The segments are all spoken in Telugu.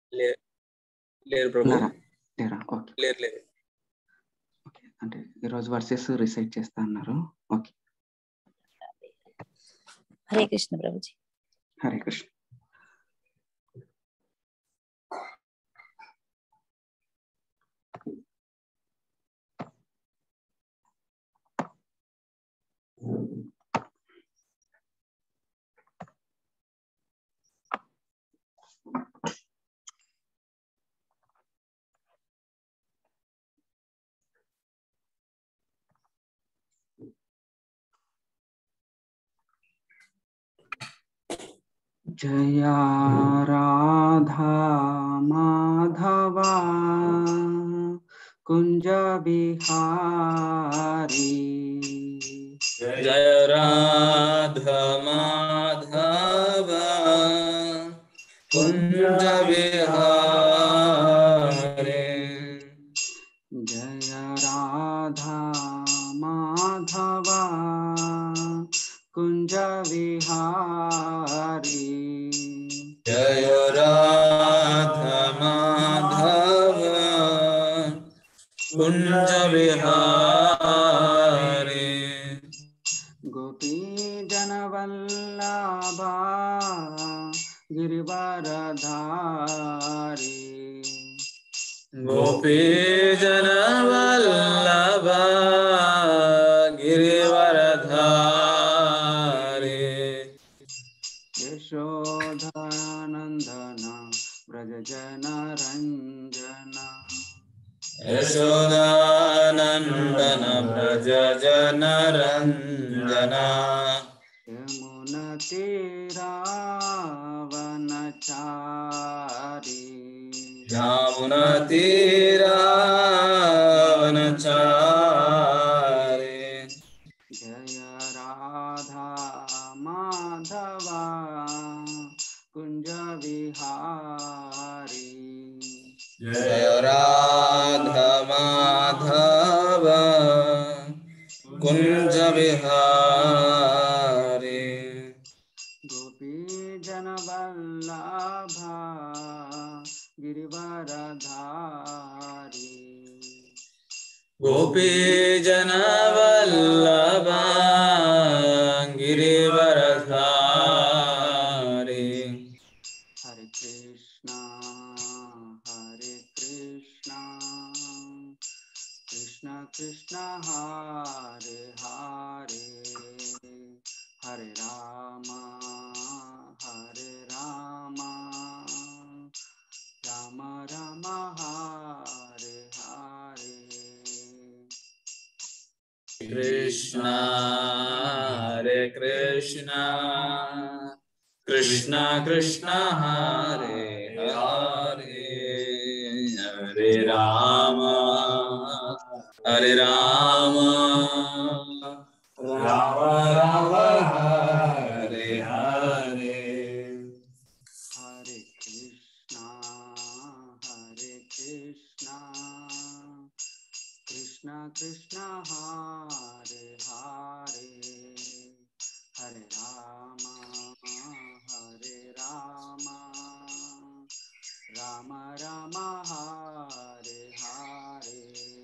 లే- లేరు ప్రభు ఉన్నారా లేరా ఓకే లేరు లేరు ఓకే అంటే ఈరోజు వర్సెస్ రిసైట్ చేస్తా అన్నారు ఓకే హరే కృష్ణ ప్రభుజీ హరే కృష్ణ जया राधा माधवा कुञ्ज बिहारी जय राध माधव कुंज विहारे जय राधा माधवा कुञ्ज विहारी जय राध माधव कुंज विहारे गोपी जनवल्लभा गिरिवरधारी गोपी जन वल्लभ गिरिवरधारे यशोधानन्दन व्रज जन रञ्जन यशोदानन्दन व्रज जन रञ्जन यमुनतीरावनचारी यामुनतीरावनचारे जय राधा माधवा कुञ्ज विहारी जय राध माधव कुञ्ज विहारे गोपी जनवल्लभा गिरिवरधारी गोपी जन वल्लभ गिरिवरधारे हरे कृष्णा हरे कृष्णा कृष्ण कृष्ण हरे हरे हरे राम हरे राम राम राम हरे हरे कृष्ण हरे कृष्ण कृष्ण कृष्ण हरे हरे हरे राम हरे राम राम राम हरे हरे हरे कृष्णा हरे कृष्णा कृष्ण कृष्ण हरे हरे हरे राम हरे राम राम राम हरे हरे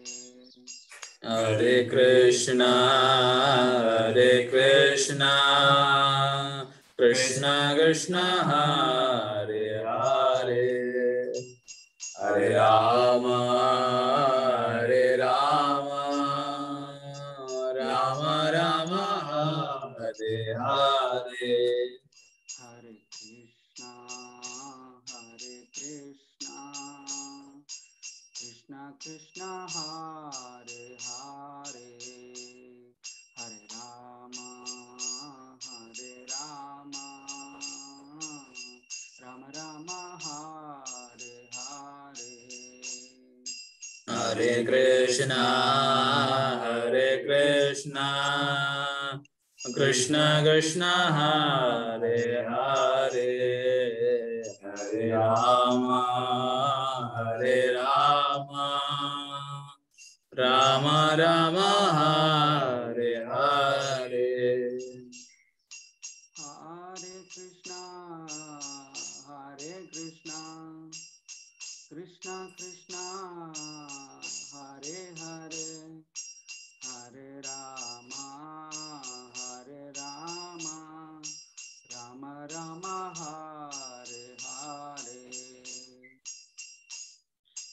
हरे कृष्णा हरे कृष्णा कृष्ण कृष्ण हरे हरे हरे राम हरे राम राम राम हरे हरे हरे कृष्णा हरे कृष्णा कृष्ण कृष्ण हरे हरे हरे राम हरे राम राम राम हरे हरे हरे कृष्णा हरे कृष्णा कृष्ण कृष्ण हरे हरे हरे राम हरे राम राम राम हरे हरे हरे कृष्णा हरे Krishna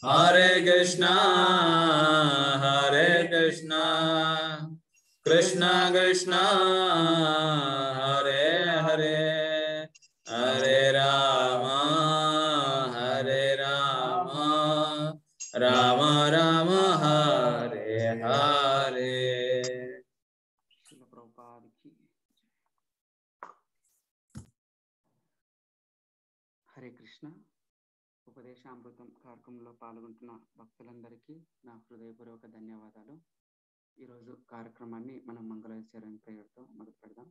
Hare Krishna, Hare Krishna, Krishna Krishna, Hare Hare, Hare Rama, Hare Rama, Rama Rama, Hare Hare. శిల ప్రభుపాదికి హరే కృష్ణ ఉపదేశామృతం కార్యక్రమంలో పాల్గొంటున్న భక్తులందరికీ నా హృదయపూర్వక ధన్యవాదాలు ఈరోజు కార్యక్రమాన్ని మనం మంగళాచరణ ప్రేయర్తో మొదలు పెడదాం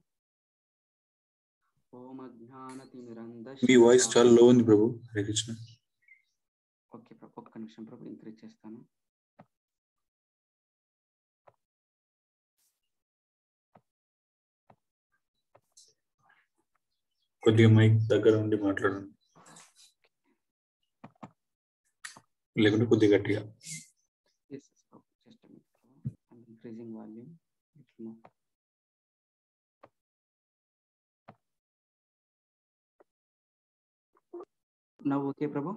ఓం అజ్ఞానతిమిరంధ మీ వాయిస్ చాలా లో ఉంది ప్రభు హరే కృష్ణ ఓకే ప్రభు ఒక్క నిమిషం ప్రభు ఇంక్రీజ్ చేస్తాను కొద్దిగా మైక్ దగ్గర ఉండి మాట్లాడండి లేకుంటే కొద్దిగా గట్టిగా Yes, yes, ప్రభు. Just a minute, ప్రభు. I'm increasing volume. Little more. Now, okay, ప్రభు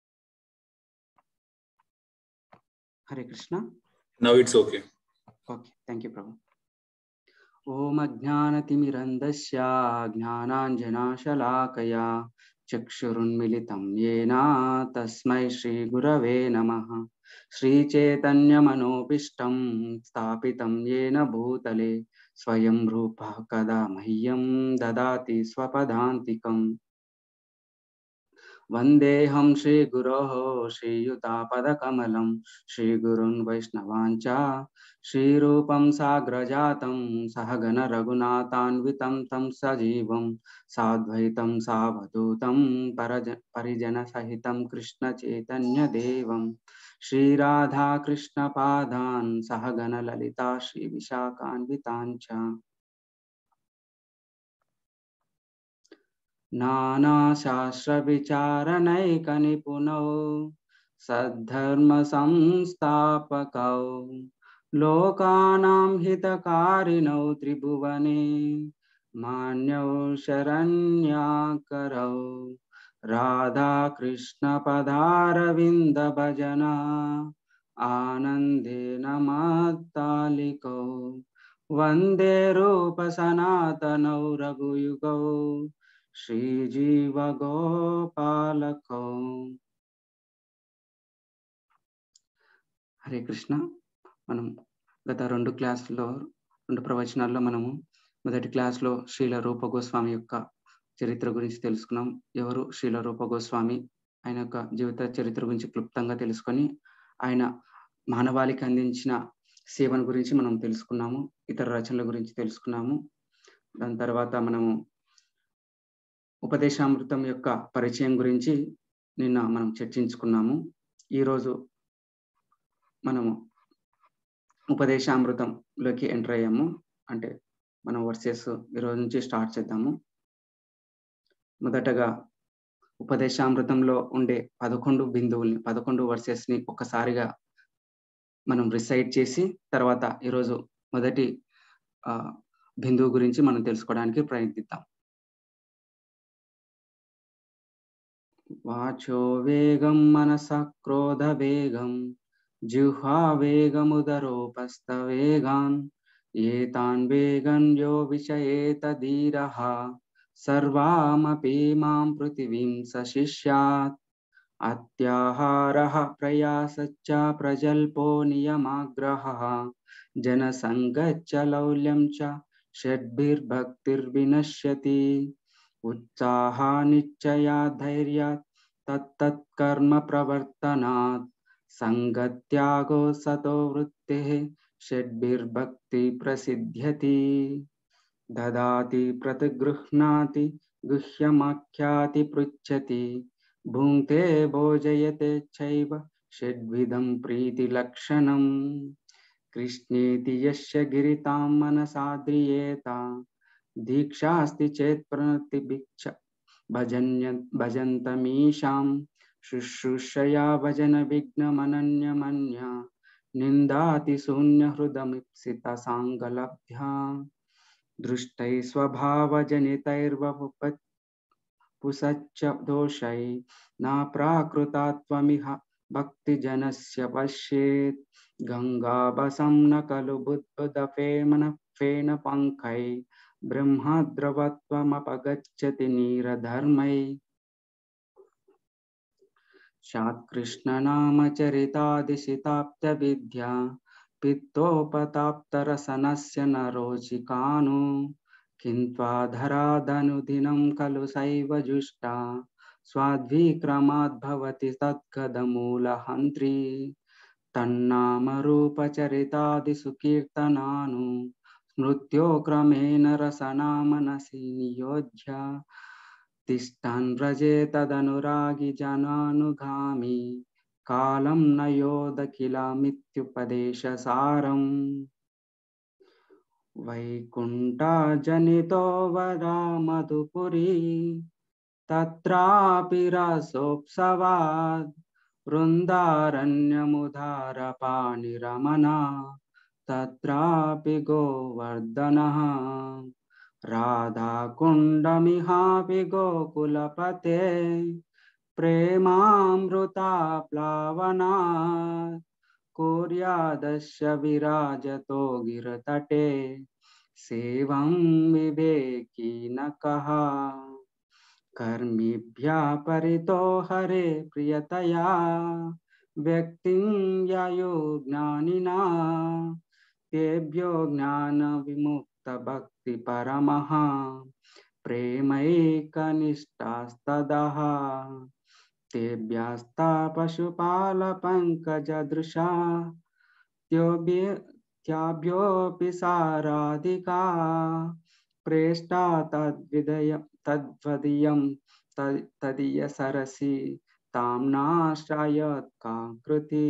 Hare Krishna now it's okay okay thank you ప్రభు ఓం అజ్ఞానతిమిరంధస్య జ్ఞానాంజనాశలాకయా చక్షురున్మిలితం येन తస్మై శ్రీగురవే నమః శ్రీచైతన్యమనోపిష్టం స్థాపితం येन భూతలే స్వయం రూపः కదా మह्यं దదాతి స్వపదాంతికం వందేహం శ్రీగురోः శ్రీయుతాపదకమలం శ్రీగురున్ వైష్ణవాంచ శ్రీరూపం సాగ్రజాతం సహగణ రఘునాథాన్వితం తం సజీవం సాద్వైతం సావధూతం పరజ పరిజన సహితం కృష్ణ చైతన్య దేవం శ్రీరాధా కృష్ణ పాదాన్ సహగణ లలితా శ్రీ విశాఖాన్వితాంచ नानाशास्त्रविचारणैकनिपुणौ सद्धर्मसंस्थापकौ लोकानां हितकारिणौ त्रिभुवने मान्यौ शरण्याकरौ राधाकृष्णपदारविन्दभजना आनन्देन मत्तालिकौ वन्दे रूपसनातनौ रघुयुगौ శ్రీజీవగోపాలకో హరే కృష్ణ మనం గత రెండు క్లాసుల్లో రెండు ప్రవచనాల్లో మనము మొదటి క్లాస్లో శ్రీల రూప గోస్వామి యొక్క చరిత్ర గురించి తెలుసుకున్నాం ఎవరు శ్రీల రూప గోస్వామి ఆయన యొక్క జీవిత చరిత్ర గురించి క్లుప్తంగా తెలుసుకొని ఆయన మానవాళికి అందించిన సేవను గురించి మనం తెలుసుకున్నాము ఇతర రచనల గురించి తెలుసుకున్నాము దాని తర్వాత మనము ఉపదేశామృతం యొక్క పరిచయం గురించి నిన్న మనం చర్చించుకున్నాము ఈరోజు మనము ఉపదేశామృతంలోకి ఎంటర్ అయ్యాము అంటే మనం వర్సెస్ ఈరోజు నుంచి స్టార్ట్ చేద్దాము మొదటగా ఉపదేశామృతంలో ఉండే పదకొండు బిందువుల్ని పదకొండు వర్సెస్ని ఒక్కసారిగా మనం రిసైడ్ చేసి తర్వాత ఈరోజు మొదటి బిందువు గురించి మనం తెలుసుకోవడానికి ప్రయత్నిద్దాం వాచో వేగం మనస క్రోధ వేగం జిహ్వా వేగముదరోపస్థ వేగాన్ ఏతాన్ వేగన్ యో విషయేత ధీరః సర్వామపి మాం పృథివీం సశిష్యాత్ అత్యాహారः ప్రయాసశ్చ ప్రజల్పో నియమాగ్రహः జనసంగచ్చ లౌల్యం చ షడ్భిర్భక్తిర్వినశ్యతి उत्साहानिश्चया धैर्यात् तत्तत्कर्म प्रवर्तनात् सङ्गत्यागो सतो वृत्तिः षड्भिर्भक्ति प्रसिद्ध्यति ददाति प्रतिगृह्णाति गुह्यमाख्याति पृच्छति भुङ्क्ते भोजयते चैव षड्विधं प्रीतिलक्षणम् कृष्णेति यस्य गिरितां मनसाद्रियेता दीक्षास्ति चेत् प्रणति भिक्ष भजन्य भजन्तमीशां शुश्रूषया भजन विघ्नमनन्यमन्या निन्दाति शून्यहृदमिप्सितसाङ्गलब्ध्या दृष्टै स्वभावजनितैर्वपुपत् पुसच्च दोषै न प्राकृता त्वमिह భక్తిజనస్య పశ్యేత్ గంగాబసం న ఖలు బుద్బుదఫేమన ఫేన పంకై బ్రహ్మద్రవత్వమపగచ్చతి నీరధర్మై శాత్కృష్ణనామచరితాదిశితాప్త విద్యా పిత్తోపతాప్తరసనస్య నరోచికాను కింత్వాధరాదనుదినం ఖలు సైవ జుష్టా స్వాద్విక్రమాద్భవతి తద్గదమూలహంత్రి తన్నామరూపచరితాదిసు కీర్తనాను స్మృత్యో క్రమేణ రసనామనసి నియోజ్య తిష్టన్ వ్రజేతదనురాగి జనానుగామి కాలం నయోదకిలమిత్యుపదేశసారం వైకుంఠజనితో వరా మధుపురి తత్రాపి రసోత్సవాద్ వృందారణ్యముదారపాణిరమణ తత్రాపి గోవర్ధనః రాధాకుండమిహాపి గోకులపతే ప్రేమామృతా ప్లావనా కుర్యాదశ విరాజతో గిరతటే సేవం వివేకినకః कर्मिभ्यः परितो हरे प्रियतया व्यक्तिं ययो ज्ञानिना तेभ्यो ज्ञानविमुक्तभक्तिपरमः प्रेमैकनिष्ठास्तदः तेभ्यस्ता पशुपालपङ्कजदृशा त्याभ्योऽपि साराधिका प्रेष्टा तद्विदय तद्वदीयं तदीय सरसि ताम्नाश्रयत्काकृति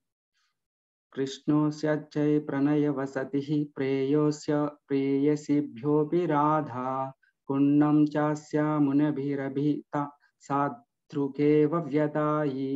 कृष्णोऽस्यै प्रणयवसतिः प्रेयोऽस्य प्रेयसीभ्योऽपि राधा कुण्डं चास्य मुनिभिरभिता साधृगेव व्यदायि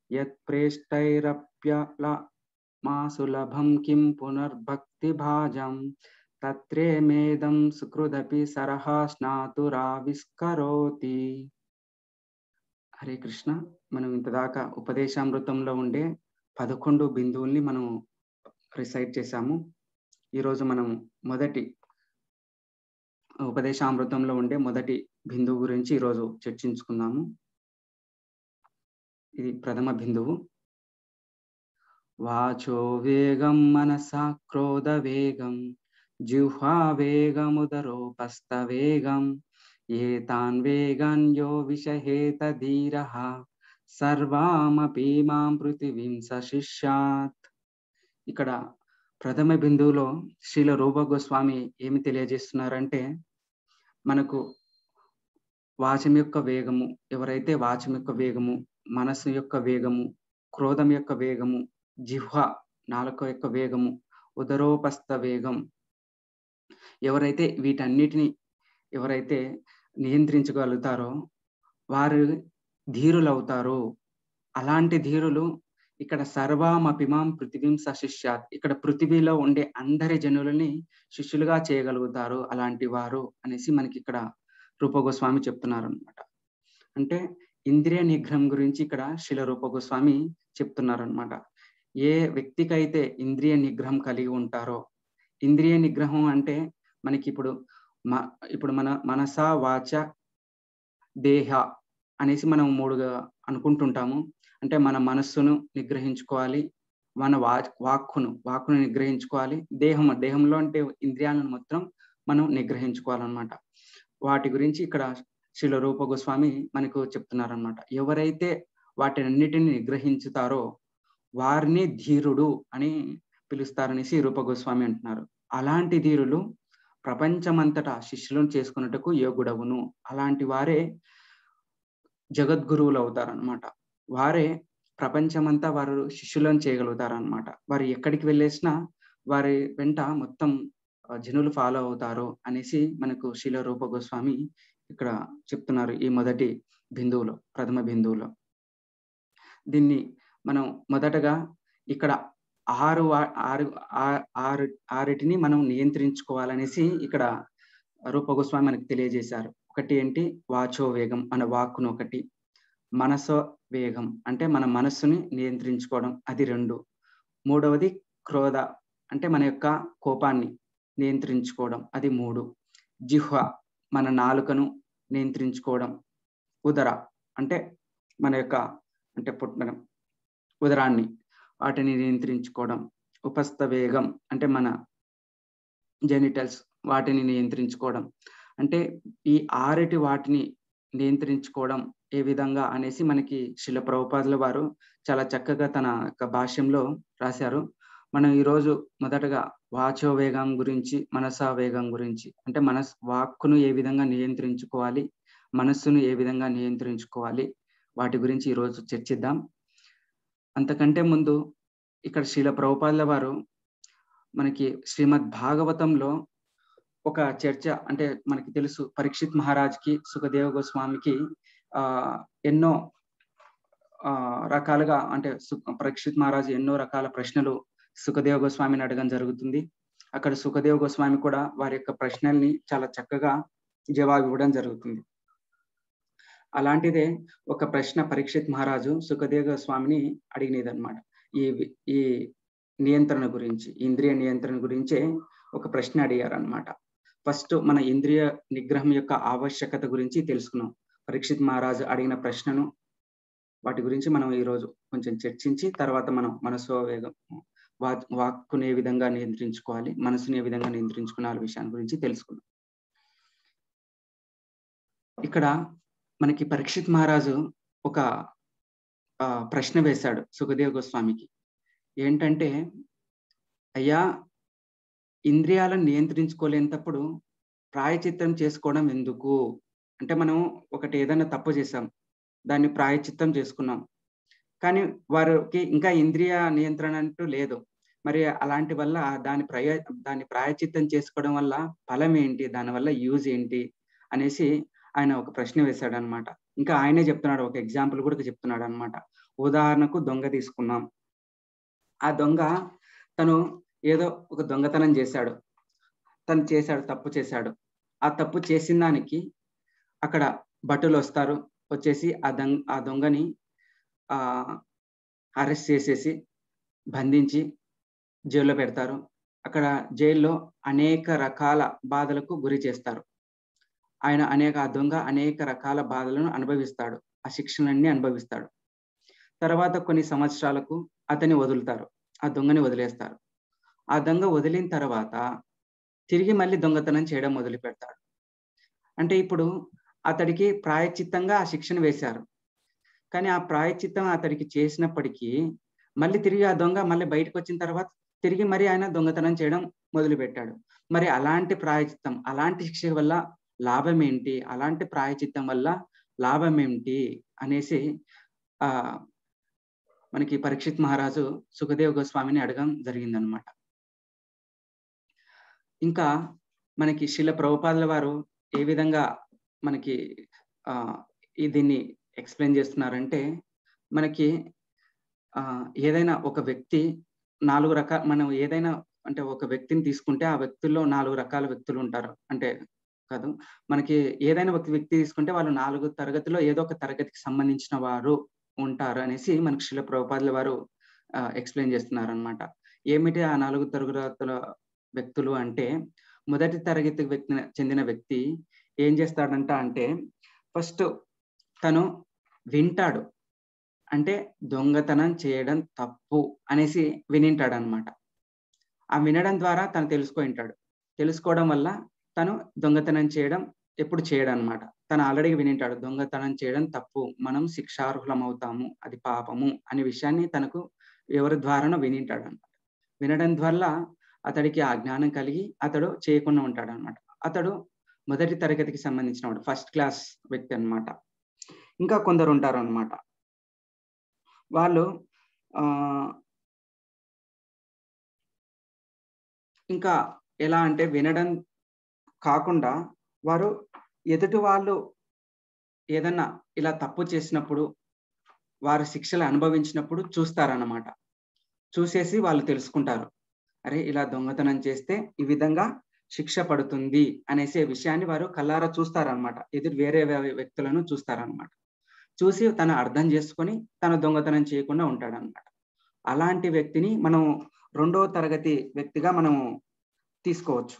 यत्प्रेष्टैरप्यलमासुलभं किं पुनर्भक्तिभाजम् తత్రే మేదం సుకృదపి సరహ స్నాతురావిష్కరోతి హరే కృష్ణ మనం ఇంతదాకా ఉపదేశామృతంలో ఉండే పదకొండు బిందువుల్ని మనం రిసైట్ చేశాము ఈరోజు మనం మొదటి ఉపదేశామృతంలో ఉండే మొదటి బిందువు గురించి ఈరోజు చర్చించుకుందాము ఇది ప్రథమ బిందువు వాచో వేగం మనసా క్రోధ వేగం जिह्वा वेगमुदरोपस्तवेगम् एतान् वेगान् यो विषहेत धीरः సర్వామపి మాం పృథివీం సశిష్యాత్ ఇక్కడ ప్రథమ బిందువులో శ్రీల రూప గోస్వామి ఏమి తెలియజేస్తున్నారంటే మనకు వాచం యొక్క వేగము ఎవరైతే వాచం యొక్క వేగము మనసు యొక్క వేగము క్రోధం యొక్క వేగము జిహ్వ నాలుక యొక్క వేగము ఉదరోపస్థ వేగం ఎవరైతే వీటన్నిటిని ఎవరైతే నియంత్రించగలుగుతారో వారు ధీరులు అవుతారు అలాంటి ధీరులు ఇక్కడ సర్వామపిమాం పృథివీం సశిష్యాత్ ఇక్కడ పృథివీలో ఉండే అందరి జనులని శిష్యులుగా చేయగలుగుతారు అలాంటి వారు అనేసి మనకి ఇక్కడ రూపగోస్వామి చెప్తున్నారు అనమాట అంటే ఇంద్రియ నిగ్రహం గురించి ఇక్కడ శిల రూపగోస్వామి చెప్తున్నారు అనమాట ఏ వ్యక్తికైతే ఇంద్రియ నిగ్రహం కలిగి ఉంటారో ఇంద్రియ నిగ్రహం అంటే మనకి ఇప్పుడు ఇప్పుడు మన మనస వాచ దేహ అనేసి మనం మూడుగా అనుకుంటుంటాము అంటే మన మనస్సును నిగ్రహించుకోవాలి మన వా వాక్కును వాక్కును నిగ్రహించుకోవాలి దేహం దేహంలో అంటే ఇంద్రియాలను మొత్తం మనం నిగ్రహించుకోవాలన్నమాట వాటి గురించి ఇక్కడ శిల రూప గోస్వామి మనకు చెప్తున్నారనమాట ఎవరైతే వాటినన్నిటిని నిగ్రహించుతారో వారిని ధీరుడు అని పిలుస్తారనేసి రూప గోస్వామి అంటున్నారు అలాంటి ధీరులు ప్రపంచమంతటా శిష్యులను చేసుకున్నట్టుకు యోగుడవును అలాంటి వారే జగద్గురువులు అవుతారనమాట వారే ప్రపంచమంతా వారు శిష్యులను చేయగలుగుతారనమాట వారు ఎక్కడికి వెళ్ళేసినా వారి వెంట మొత్తం జనులు ఫాలో అవుతారు అనేసి మనకు శిల రూప గోస్వామి ఇక్కడ చెప్తున్నారు ఈ మొదటి బిందువులో ప్రథమ బిందువులో దీన్ని మనం మొదటగా ఇక్కడ ఆరు ఆరు ఆరు ఆరిటిని మనం నియంత్రించుకోవాలనేసి ఇక్కడ రూప గోస్వామి మనకు తెలియజేశారు ఒకటి ఏంటి వాచో వేగం మన వాక్కును ఒకటి మనసో వేగం అంటే మన మనస్సుని నియంత్రించుకోవడం అది రెండు మూడవది క్రోధ అంటే మన యొక్క కోపాన్ని నియంత్రించుకోవడం అది మూడు జిహ్వ మన నాలుకను నియంత్రించుకోవడం ఉదర అంటే మన యొక్క అంటే పుట్టడం ఉదరాన్ని వాటిని నియంత్రించుకోవడం ఉపస్థ వేగం అంటే మన జెనిటల్స్ వాటిని నియంత్రించుకోవడం అంటే ఈ ఆరటి వాటిని నియంత్రించుకోవడం ఏ విధంగా అనేసి మనకి శిల ప్రభుపాదుల వారు చాలా చక్కగా తన యొక్క భాష్యంలో రాశారు మనం ఈరోజు మొదటగా వాచో వేగం గురించి మనసా వేగం గురించి అంటే మనస్ వాక్కును ఏ విధంగా నియంత్రించుకోవాలి మనస్సును ఏ విధంగా నియంత్రించుకోవాలి వాటి గురించి ఈరోజు చర్చిద్దాం అంతకంటే ముందు ఇక్కడ శీల ప్రభుపాదుల వారు మనకి శ్రీమద్ భాగవతంలో ఒక చర్చ అంటే మనకి తెలుసు పరీక్షిత్ మహారాజ్కి సుఖదేవ గోస్వామికి ఆ ఎన్నో ఆ రకాలుగా అంటే పరీక్షిత్ మహారాజు ఎన్నో రకాల ప్రశ్నలు సుఖదేవ గోస్వామిని అడగడం జరుగుతుంది అక్కడ సుఖదేవ గోస్వామి కూడా వారి యొక్క ప్రశ్నల్ని చాలా చక్కగా జవాబు ఇవ్వడం జరుగుతుంది అలాంటిదే ఒక ప్రశ్న పరీక్షిత్ మహారాజు సుఖదేవ గోస్వామిని అడిగినది అనమాట ఈ ఈ నియంత్రణ గురించి ఇంద్రియ నియంత్రణ గురించే ఒక ప్రశ్న అడిగారు అనమాట ఫస్ట్ మన ఇంద్రియ నిగ్రహం యొక్క ఆవశ్యకత గురించి తెలుసుకున్నాం పరీక్షిత్ మహారాజు అడిగిన ప్రశ్నను వాటి గురించి మనం ఈరోజు కొంచెం చర్చించి తర్వాత మనం మనసు వేగం వా వాక్కుని ఏ విధంగా నియంత్రించుకోవాలి మనసుని ఏ విధంగా నియంత్రించుకునే విషయాన్ని గురించి తెలుసుకున్నాం ఇక్కడ మనకి పరీక్షిత్ మహారాజు ఒక ప్రశ్న వేశాడు సుఖదేవ్ గోస్వామికి ఏంటంటే అయ్యా ఇంద్రియాలను నియంత్రించుకోలేనప్పుడు ప్రాయచిత్తం చేసుకోవడం ఎందుకు అంటే మనం ఒకటి ఏదైనా తప్పు చేసాం దాన్ని ప్రాయచిత్తం చేసుకున్నాం కానీ వారికి ఇంకా ఇంద్రియ నియంత్రణ అంటూ లేదు మరి అలాంటి వల్ల దాని ప్రయ దాన్ని ప్రాయచిత్తం చేసుకోవడం వల్ల ఫలం ఏంటి దానివల్ల యూజ్ ఏంటి అనేసి ఆయన ఒక ప్రశ్న వేశాడు అనమాట ఇంకా ఆయనే చెప్తున్నాడు ఒక ఎగ్జాంపుల్ కూడా చెప్తున్నాడు అనమాట ఉదాహరణకు దొంగ తీసుకున్నాం ఆ దొంగ తను ఏదో ఒక దొంగతనం చేశాడు తను చేశాడు తప్పు చేశాడు ఆ తప్పు చేసిన దానికి అక్కడ భటులు వస్తారు వచ్చేసి ఆ దొంగ ఆ దొంగని ఆ అరెస్ట్ చేసేసి బంధించి జైల్లో పెడతారు అక్కడ జైల్లో అనేక రకాల బాధలకు గురి చేస్తారు ఆయన అనేక ఆ దొంగ అనేక రకాల బాధలను అనుభవిస్తాడు ఆ శిక్షణలన్నీ అనుభవిస్తాడు తర్వాత కొన్ని సంవత్సరాలకు అతన్ని వదులుతారు ఆ దొంగని వదిలేస్తారు ఆ దొంగ వదిలిన తర్వాత తిరిగి మళ్ళీ దొంగతనం చేయడం మొదలు పెడతాడు అంటే ఇప్పుడు అతడికి ప్రాయచిత్తంగా ఆ శిక్షణ వేశారు కానీ ఆ ప్రాయచిత్తం అతడికి చేసినప్పటికీ మళ్ళీ తిరిగి ఆ దొంగ మళ్ళీ బయటకు వచ్చిన తర్వాత తిరిగి మరి ఆయన దొంగతనం చేయడం మొదలు పెట్టాడు మరి అలాంటి ప్రాయచిత్తం అలాంటి శిక్ష వల్ల లాభం ఏంటి అలాంటి ప్రాయచిత్తం వల్ల లాభం ఏంటి అనేసి ఆ మనకి పరీక్షిత్ మహారాజు సుఖదేవ్ గోస్వామిని అడగడం జరిగిందనమాట ఇంకా మనకి శిల ప్రభుపాదుల వారు ఏ విధంగా మనకి ఆ దీన్ని ఎక్స్ప్లెయిన్ చేస్తున్నారంటే మనకి ఆ ఏదైనా ఒక వ్యక్తి నాలుగు రకాల మనం ఏదైనా అంటే ఒక వ్యక్తిని తీసుకుంటే ఆ వ్యక్తుల్లో నాలుగు రకాల వ్యక్తులు ఉంటారు అంటే కాదు మనకి ఏదైనా ఒక వ్యక్తి తీసుకుంటే వాళ్ళు నాలుగు తరగతిలో ఏదో ఒక తరగతికి సంబంధించిన వారు ఉంటారు అనేసి మనకి శిల ప్రభుపాదుల వారు ఎక్స్ప్లెయిన్ చేస్తున్నారు అనమాట ఏమిటి ఆ నాలుగు తరగతుల వ్యక్తులు అంటే మొదటి తరగతి వ్యక్తి చెందిన వ్యక్తి ఏం చేస్తాడంట అంటే ఫస్ట్ తను వింటాడు అంటే దొంగతనం చేయడం తప్పు అనేసి వినింటాడు అనమాట ఆ వినడం ద్వారా తను తెలుసుకుంటాడు తెలుసుకోవడం వల్ల తను దొంగతనం చేయడం ఎప్పుడు చేయడం అనమాట తను ఆల్రెడీ వినింటాడు దొంగతనం చేయడం తప్పు మనం శిక్షార్హులం అవుతాము అది పాపము అనే విషయాన్ని తనకు ఎవరి ద్వారానో వినింటాడు అనమాట వినడం ద్వారా అతడికి ఆ జ్ఞానం కలిగి అతడు చేయకుండా ఉంటాడు అనమాట అతడు మొదటి తరగతికి సంబంధించిన వాడు ఫస్ట్ క్లాస్ వ్యక్తి అనమాట ఇంకా కొందరు ఉంటారు అనమాట వాళ్ళు ఆ ఇంకా ఎలా అంటే వినడం కాకుండా వారు ఎదుటి వాళ్ళు ఏదన్నా ఇలా తప్పు చేసినప్పుడు వారు శిక్షలు అనుభవించినప్పుడు చూస్తారన్నమాట చూసేసి వాళ్ళు తెలుసుకుంటారు అరే ఇలా దొంగతనం చేస్తే ఈ విధంగా శిక్ష పడుతుంది అనేసే విషయాన్ని వారు కల్లారా చూస్తారనమాట ఎదురు వేరే వ్యక్తులను చూస్తారనమాట చూసి తను అర్థం చేసుకొని తన దొంగతనం చేయకుండా ఉంటాడు అనమాట అలాంటి వ్యక్తిని మనం రెండో తరగతి వ్యక్తిగా మనం తీసుకోవచ్చు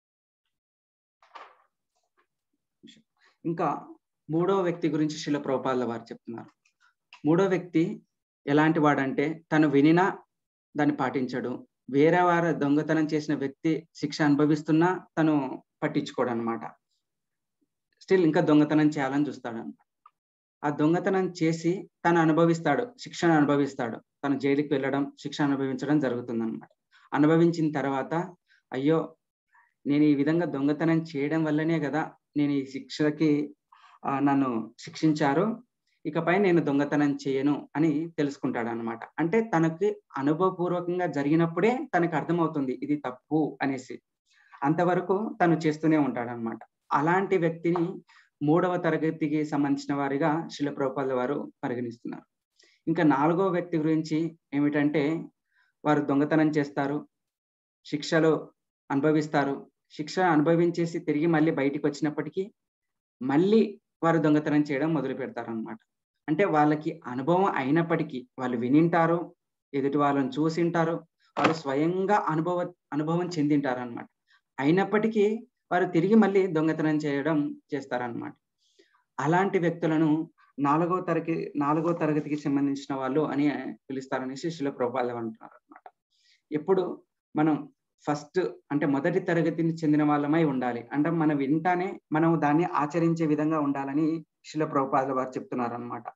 ఇంకా మూడో వ్యక్తి గురించి శిల ప్రభుపాల వారు చెప్తున్నారు మూడో వ్యక్తి ఎలాంటి వాడంటే తను వినినా దాన్ని పాటించడు వేరే వారు దొంగతనం చేసిన వ్యక్తి శిక్ష అనుభవిస్తున్నా తను పట్టించుకోడు అనమాట స్టిల్ ఇంకా దొంగతనం చేయాలని చూస్తాడు అనమాట ఆ దొంగతనం చేసి తను అనుభవిస్తాడు శిక్షను అనుభవిస్తాడు తను జైలుకి వెళ్ళడం శిక్ష అనుభవించడం జరుగుతుంది అనమాట అనుభవించిన తర్వాత అయ్యో నేను ఈ విధంగా దొంగతనం చేయడం వల్లనే కదా నేను ఈ శిక్షకి నన్ను శిక్షించారు ఇకపై నేను దొంగతనం చేయను అని తెలుసుకుంటాడు అనమాట అంటే తనకి అనుభవపూర్వకంగా జరిగినప్పుడే తనకు అర్థమవుతుంది ఇది తప్పు అనేసి అంతవరకు తను చేస్తూనే ఉంటాడు అనమాట అలాంటి వ్యక్తిని మూడవ తరగతికి సంబంధించిన వారిగా శిల ప్రభుపాల వారు పరిగణిస్తున్నారు ఇంకా నాలుగో వ్యక్తి గురించి ఏమిటంటే వారు దొంగతనం చేస్తారు శిక్షలు అనుభవిస్తారు శిక్ష అనుభవించేసి తిరిగి మళ్ళీ బయటికి వచ్చినప్పటికీ మళ్ళీ వారు దొంగతనం చేయడం మొదలు పెడతారు అనమాట అంటే వాళ్ళకి అనుభవం అయినప్పటికీ వాళ్ళు వినింటారు ఎదుటి వాళ్ళని చూసింటారు వాళ్ళు స్వయంగా అనుభవ అనుభవం చెందింటారు అనమాట అయినప్పటికీ వారు తిరిగి మళ్ళీ దొంగతనం చేయడం చేస్తారనమాట అలాంటి వ్యక్తులను నాలుగో తరగతి నాలుగో తరగతికి సంబంధించిన వాళ్ళు అని పిలుస్తారనేసి శిల ప్రభుపాల అంటున్నారు అనమాట ఎప్పుడు మనం ఫస్ట్ అంటే మొదటి తరగతిని చెందిన వాళ్ళమై ఉండాలి అంటే మనం వింటానే మనం దాన్ని ఆచరించే విధంగా ఉండాలని శిల ప్రభుపాద వారు చెప్తున్నారు అనమాట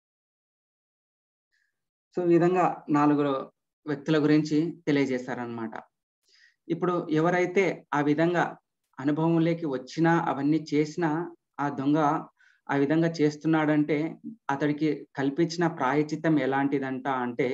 సో ఈ విధంగా నాలుగు వ్యక్తుల గురించి తెలియజేశారనమాట ఇప్పుడు ఎవరైతే ఆ విధంగా అనుభవంలోకి వచ్చినా అవన్నీ చేసినా ఆ దొంగ ఆ విధంగా చేస్తున్నాడంటే అతడికి కల్పించిన ప్రాయచిత్తం ఎలాంటిదంట అంటే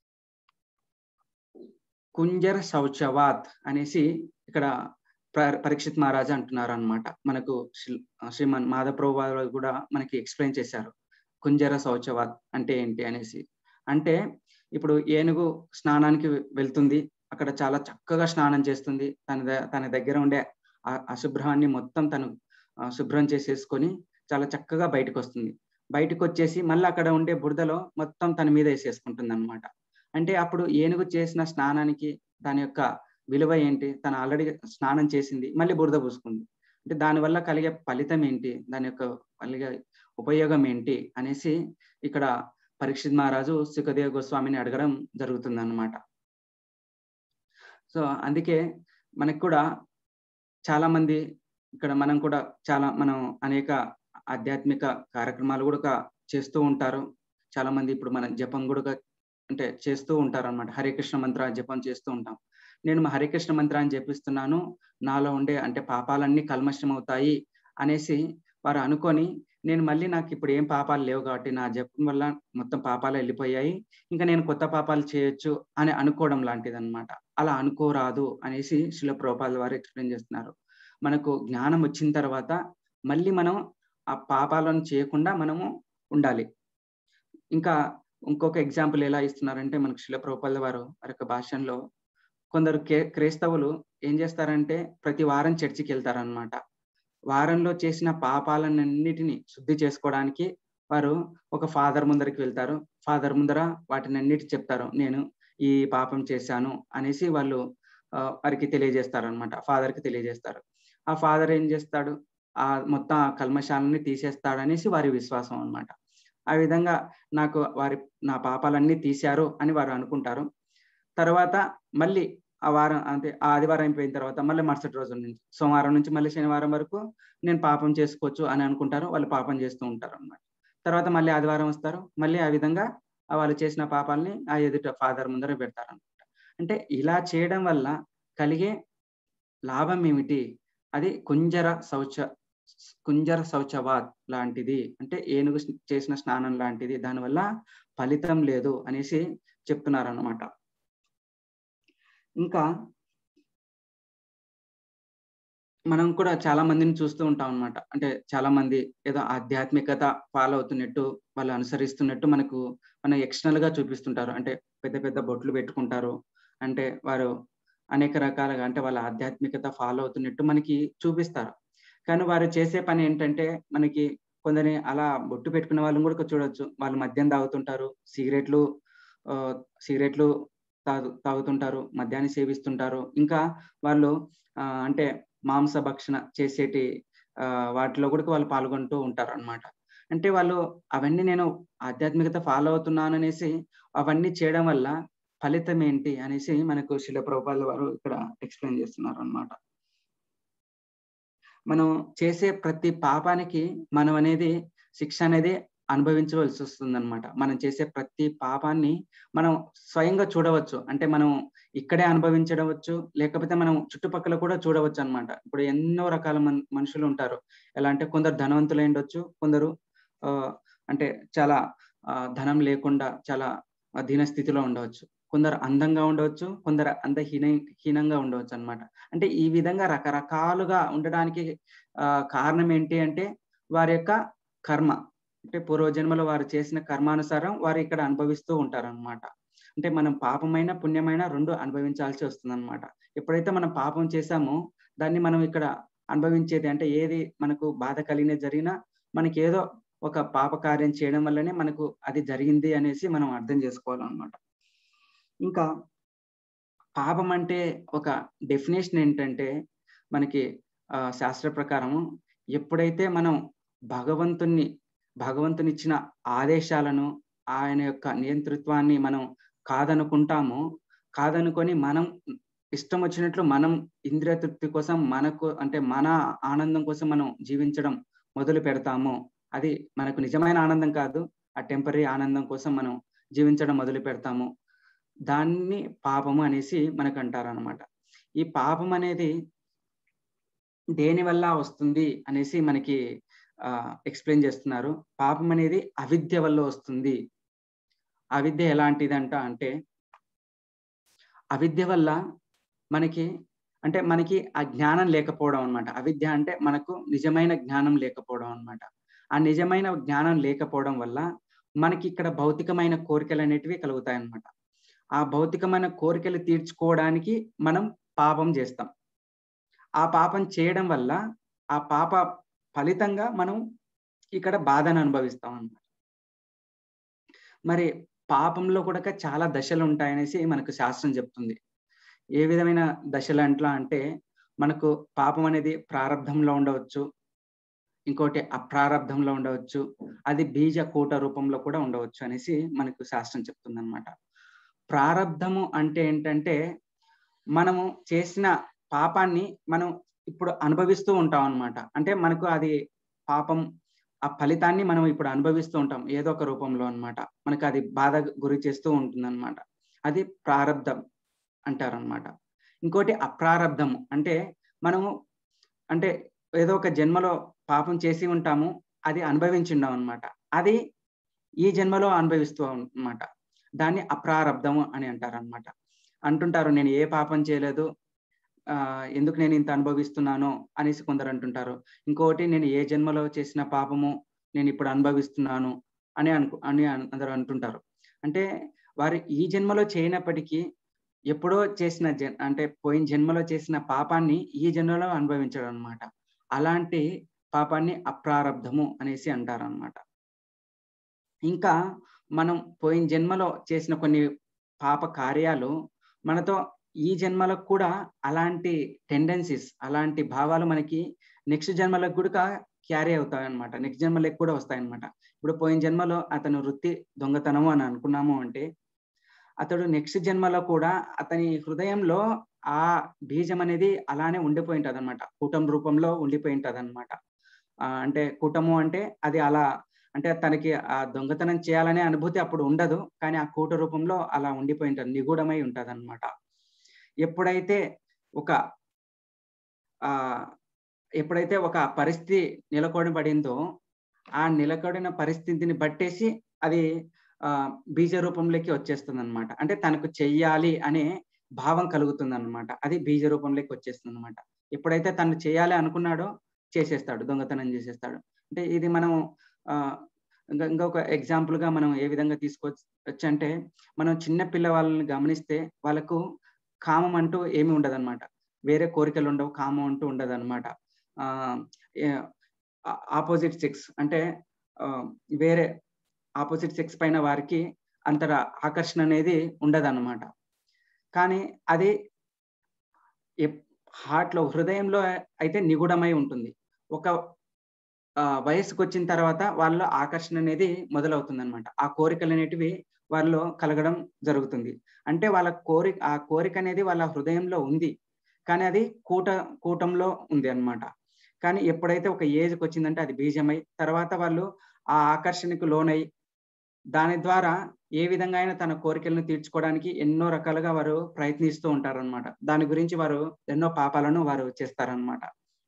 కుంజర శౌచవాత్ అనేసి ఇక్కడ పరీక్షిత్ మహారాజా అంటున్నారు అనమాట మనకు శ్రీమన్ మాధప్రభు వారు కూడా మనకి ఎక్స్ప్లెయిన్ చేశారు కుంజర శౌచవాత్ అంటే ఏంటి అనేసి అంటే ఇప్పుడు ఏనుగు స్నానానికి వెళ్తుంది అక్కడ చాలా చక్కగా స్నానం చేస్తుంది తన తన దగ్గర ఉండే అశుభ్రాన్ని మొత్తం తను శుభ్రం చేసేసుకొని చాలా చక్కగా బయటకు వస్తుంది బయటకు వచ్చేసి మళ్ళీ అక్కడ ఉండే బురదలో మొత్తం తన మీద వేసేసుకుంటుంది అనమాట అంటే అప్పుడు ఏనుగు చేసిన స్నానానికి దాని యొక్క విలువ ఏంటి తను ఆల్రెడీ స్నానం చేసింది మళ్ళీ బురద పూసుకుంది అంటే దానివల్ల కలిగే ఫలితం ఏంటి దాని యొక్క కలిగే ఉపయోగం ఏంటి అనేసి ఇక్కడ పరీక్షిత్ మహారాజు సుఖదేవ గోస్వామిని అడగడం జరుగుతుంది అనమాట సో అందుకే మనకు కూడా చాలా మంది ఇక్కడ మనం కూడా చాలా మనం అనేక ఆధ్యాత్మిక కార్యక్రమాలు కూడా చేస్తూ ఉంటారు చాలా మంది ఇప్పుడు మన జపం కూడా అంటే చేస్తూ ఉంటారు అనమాట హరే కృష్ణ మంత్ర జపం చేస్తూ ఉంటాం నేను మా హరే కృష్ణ మంత్రాన్ని జపిస్తున్నాను నాలో ఉండే అంటే పాపాలన్నీ కల్మషం అవుతాయి అనేసి వారు అనుకొని నేను మళ్ళీ నాకు ఇప్పుడు ఏం పాపాలు లేవు కాబట్టి నా జపం వల్ల మొత్తం పాపాలు వెళ్ళిపోయాయి ఇంకా నేను కొత్త పాపాలు చేయొచ్చు అని అనుకోవడం లాంటిది అనమాట అలా అనుకోరాదు అనేసి శిల ప్రోపాల వారు ఎక్స్ప్లెయిన్ చేస్తున్నారు మనకు జ్ఞానం వచ్చిన తర్వాత మళ్ళీ మనం ఆ పాపాలను చేయకుండా మనము ఉండాలి ఇంకా ఇంకొక ఎగ్జాంపుల్ ఎలా ఇస్తున్నారంటే మనకు శిల ప్రోపాల వారు వారి యొక్క భాషల్లో కొందరు క్రైస్తవులు ఏం చేస్తారంటే ప్రతి వారం చర్చికి వెళ్తారనమాట వారంలో చేసిన పాపాలన్నిటిని శుద్ధి చేసుకోవడానికి వారు ఒక ఫాదర్ ముందరికి వెళ్తారు ఫాదర్ ముందర వాటిని అన్నిటి చెప్తారు నేను ఈ పాపం చేశాను అనేసి వాళ్ళు వారికి తెలియజేస్తారు అనమాట ఫాదర్కి తెలియజేస్తారు ఆ ఫాదర్ ఏం చేస్తాడు ఆ మొత్తం ఆ కల్మశాలని తీసేస్తాడనేసి వారి విశ్వాసం అనమాట ఆ విధంగా నాకు వారి నా పాపాలన్నీ తీశారు అని వారు అనుకుంటారు తర్వాత మళ్ళీ ఆ వారం అంటే ఆ ఆదివారం అయిపోయిన తర్వాత మళ్ళీ మరుసటి రోజు నుంచి సోమవారం నుంచి మళ్ళీ శనివారం వరకు నేను పాపం చేసుకోవచ్చు అని అనుకుంటారు వాళ్ళు పాపం చేస్తూ ఉంటారు అన్నమాట తర్వాత మళ్ళీ ఆదివారం వస్తారు మళ్ళీ ఆ విధంగా వాళ్ళు చేసిన పాపాలని ఆ ఎదుట ఫాదర్ ముందర పెడతారు అనమాట అంటే ఇలా చేయడం వల్ల కలిగే లాభం ఏమిటి అది కుంజర శౌచ కుంజర శౌచవాద్ లాంటిది అంటే ఏనుగు చేసిన స్నానం లాంటిది దానివల్ల ఫలితం లేదు అనేసి చెప్తున్నారు అనమాట ఇంకా మనం కూడా చాలా మందిని చూస్తూ ఉంటాం అనమాట అంటే చాలా మంది ఏదో ఆధ్యాత్మికత ఫాలో అవుతున్నట్టు వాళ్ళు అనుసరిస్తున్నట్టు మనకు మన ఎక్స్టర్నల్ గా చూపిస్తుంటారు అంటే పెద్ద పెద్ద బొట్లు పెట్టుకుంటారు అంటే వారు అనేక రకాలుగా అంటే వాళ్ళ ఆధ్యాత్మికత ఫాలో అవుతున్నట్టు మనకి చూపిస్తారు కానీ వారు చేసే పని ఏంటంటే మనకి కొందరిని అలా బొట్టు పెట్టుకునే వాళ్ళని కూడా చూడొచ్చు వాళ్ళు మద్యం తాగుతుంటారు సిగరెట్లు ఆ, సిగరెట్లు తాగు తాగుతుంటారు మద్యాన్ని సేవిస్తుంటారు ఇంకా వాళ్ళు ఆ, అంటే మాంస భక్షణ చేసేటి ఆ, వాటిలో కూడా వాళ్ళు పాల్గొంటూ ఉంటారు అన్నమాట అంటే వాళ్ళు అవన్నీ నేను ఆధ్యాత్మికత ఫాలో అవుతున్నాను అనేసి అవన్నీ చేయడం వల్ల ఫలితం ఏంటి అనేసి మనకు శిల ప్రభుపాల వారు ఇక్కడ ఎక్స్ప్లెయిన్ చేస్తున్నారు అన్నమాట మనం చేసే ప్రతి పాపానికి మనం అనేది శిక్ష అనేది అనుభవించవలసి వస్తుంది అనమాట మనం చేసే ప్రతి పాపాన్ని మనం స్వయంగా చూడవచ్చు అంటే మనం ఇక్కడే అనుభవించవచ్చు లేకపోతే మనం చుట్టుపక్కల కూడా చూడవచ్చు అన్నమాట ఇప్పుడు ఎన్నో రకాల మన్ మనుషులు ఉంటారు ఎలా అంటే కొందరు ధనవంతులు అయి ఉండొచ్చు కొందరు ఆ, అంటే చాలా ఆ, ధనం లేకుండా చాలా దీన స్థితిలో ఉండవచ్చు కొందరు అందంగా ఉండవచ్చు కొందరు అందహీన హీనంగా ఉండవచ్చు అన్నమాట అంటే ఈ విధంగా రకరకాలుగా ఉండడానికి ఆ కారణం ఏంటి అంటే వారి యొక్క కర్మ అంటే పూర్వజన్మలో వారు చేసిన కర్మానుసారం వారు ఇక్కడ అనుభవిస్తూ ఉంటారు అనమాట అంటే మనం పాపమైన పుణ్యమైన రెండు అనుభవించాల్సి వస్తుంది అనమాట ఎప్పుడైతే మనం పాపం చేశామో దాన్ని మనం ఇక్కడ అనుభవించేది అంటే ఏది మనకు బాధ కలిగిన జరిగినా మనకి ఏదో ఒక పాప కార్యం చేయడం వల్లనే మనకు అది జరిగింది అనేసి మనం అర్థం చేసుకోవాలన్నమాట ఇంకా పాపం అంటే ఒక డెఫినేషన్ ఏంటంటే మనకి ఆ, శాస్త్ర ప్రకారము ఎప్పుడైతే మనం భగవంతుణ్ణి భగవంతుని ఇచ్చిన ఆదేశాలను ఆయన యొక్క నియంతృత్వాన్ని మనం కాదనుకుంటామో కాదనుకొని మనం ఇష్టం వచ్చినట్లు మనం ఇంద్రియ తృప్తి కోసం మనకు అంటే మన ఆనందం కోసం మనం జీవించడం మొదలు పెడతామో అది మనకు నిజమైన ఆనందం కాదు ఆ టెంపరీ ఆనందం కోసం మనం జీవించడం మొదలు పెడతాము దాన్ని పాపము అనేసి మనకు అంటారు అనమాట ఈ పాపం అనేది దేని వల్ల వస్తుంది అనేసి మనకి ఆ ఎక్స్ప్లెయిన్ చేస్తున్నారు పాపం అనేది అవిద్య వల్ల వస్తుంది అవిద్య ఎలాంటిదంట అంటే అవిద్య వల్ల మనకి అంటే మనకి ఆ జ్ఞానం లేకపోవడం అన్నమాట అవిద్య అంటే మనకు నిజమైన జ్ఞానం లేకపోవడం అన్నమాట ఆ నిజమైన జ్ఞానం లేకపోవడం వల్ల మనకి ఇక్కడ భౌతికమైన కోరికలు అనేటివి కలుగుతాయి అన్నమాట ఆ భౌతికమైన కోరికలు తీర్చుకోవడానికి మనం పాపం చేస్తాం ఆ పాపం చేయడం వల్ల ఆ పాప ఫలితంగా మనం ఇక్కడ బాధను అనుభవిస్తాం అన్నమాట మరి పాపంలో కూడా చాలా దశలు ఉంటాయనేసి మనకు శాస్త్రం చెప్తుంది ఏ విధమైన దశలు అంట్లా అంటే మనకు పాపం అనేది ప్రారంధంలో ఉండవచ్చు ఇంకోటి అప్రారంధంలో ఉండవచ్చు అది బీజ కూట రూపంలో కూడా ఉండవచ్చు అనేసి మనకు శాస్త్రం చెప్తుంది అనమాట ప్రారంధము అంటే ఏంటంటే మనము చేసిన పాపాన్ని మనం ఇప్పుడు అనుభవిస్తూ ఉంటాం అన్నమాట అంటే మనకు అది పాపం ఆ ఫలితాన్ని మనం ఇప్పుడు అనుభవిస్తూ ఉంటాం ఏదో ఒక రూపంలో అన్నమాట మనకు అది బాధ గురి చేస్తూ ఉంటుంది అనమాట అది ప్రారంధం అంటారనమాట ఇంకోటి అప్రారంధము అంటే మనము అంటే ఏదో ఒక జన్మలో పాపం చేసి ఉంటాము అది అనుభవించుండాం అనమాట అది ఈ జన్మలో అనుభవిస్తూ అన్నమాట దాన్ని అప్రారబ్ధము అని అంటారు అనమాట అంటుంటారు నేను ఏ పాపం చేయలేదు ఆ ఎందుకు నేను ఇంత అనుభవిస్తున్నానో అనేసి కొందరు అంటుంటారు ఇంకొకటి నేను ఏ జన్మలో చేసిన పాపము నేను ఇప్పుడు అనుభవిస్తున్నాను అని అనుకు అని అందరూ అంటుంటారు అంటే వారు ఈ జన్మలో చేయనప్పటికీ ఎప్పుడో చేసిన జన్ అంటే పోయిన జన్మలో చేసిన పాపాన్ని ఈ జన్మలో అనుభవించడం అనమాట అలాంటి పాపాన్ని అప్రారబ్ధము అనేసి అంటారు అనమాట ఇంకా మనం పోయిన జన్మలో చేసిన కొన్ని పాప కార్యాలు మనతో ఈ జన్మలకు కూడా అలాంటి టెండెన్సీస్ అలాంటి భావాలు మనకి నెక్స్ట్ జన్మలకు కూడా క్యారీ అవుతాయి అనమాట నెక్స్ట్ జన్మలకు కూడా వస్తాయన్నమాట ఇప్పుడు పోయిన జన్మలో అతను వృత్తి దొంగతనము అని అనుకున్నాము అంటే అతడు నెక్స్ట్ జన్మలో కూడా అతని హృదయంలో ఆ బీజం అనేది అలానే ఉండిపోయి ఉంటుంది అనమాట కూటం రూపంలో ఉండిపోయి ఉంటుంది అనమాట అంటే కూటము అంటే అది అలా అంటే తనకి ఆ దొంగతనం చేయాలనే అనుభూతి అప్పుడు ఉండదు కానీ ఆ కూట రూపంలో అలా ఉండిపోయి ఉంటుంది నిగూఢమై ఉంటుంది అనమాట ఎప్పుడైతే ఒక ఆ ఎప్పుడైతే ఒక పరిస్థితి నెలకొనబడిందో ఆ నిలకడిన పరిస్థితిని బట్టేసి అది ఆ బీజ రూపంలోకి వచ్చేస్తుంది అనమాట అంటే తనకు చెయ్యాలి అనే భావం కలుగుతుంది అనమాట అది బీజ రూపంలోకి వచ్చేస్తుంది అనమాట ఎప్పుడైతే తను చేయాలి అనుకున్నాడో చేసేస్తాడు దొంగతనం చేసేస్తాడు అంటే ఇది మనం ఆ ఇంకా ఇంకొక ఎగ్జాంపుల్ గా మనం ఏ విధంగా తీసుకోవచ్చు అంటే మనం చిన్న పిల్లవాళ్ళని గమనిస్తే వాళ్ళకు కామం అంటూ ఏమి ఉండదు అనమాట వేరే కోరికలు ఉండవు కామం అంటూ ఉండదు అనమాట ఆ ఆపోజిట్ సెక్స్ అంటే ఆ, వేరే ఆపోజిట్ సెక్స్ పైన వారికి అంతర ఆకర్షణ అనేది ఉండదన్నమాట కానీ అది హార్ట్లో హృదయంలో అయితే నిగూఢమై ఉంటుంది ఒక ఆ, వయసుకు వచ్చిన తర్వాత వాళ్ళ ఆకర్షణ అనేది మొదలవుతుంది అనమాట ఆ కోరికలు అనేటివి వాళ్ళలో కలగడం జరుగుతుంది అంటే వాళ్ళ కోరిక ఆ కోరిక అనేది వాళ్ళ హృదయంలో ఉంది కానీ అది కూట కూటంలో ఉంది అన్నమాట కానీ ఎప్పుడైతే ఒక ఏజ్కి వచ్చిందంటే అది బీజమై తర్వాత వాళ్ళు ఆ ఆకర్షణకు లోనై దాని ద్వారా ఏ విధంగా అయినా తన కోరికలను తీర్చుకోవడానికి ఎన్నో రకాలుగా వారు ప్రయత్నిస్తూ ఉంటారన్నమాట దాని గురించి వారు ఎన్నో పాపాలను వారు చేస్తారనమాట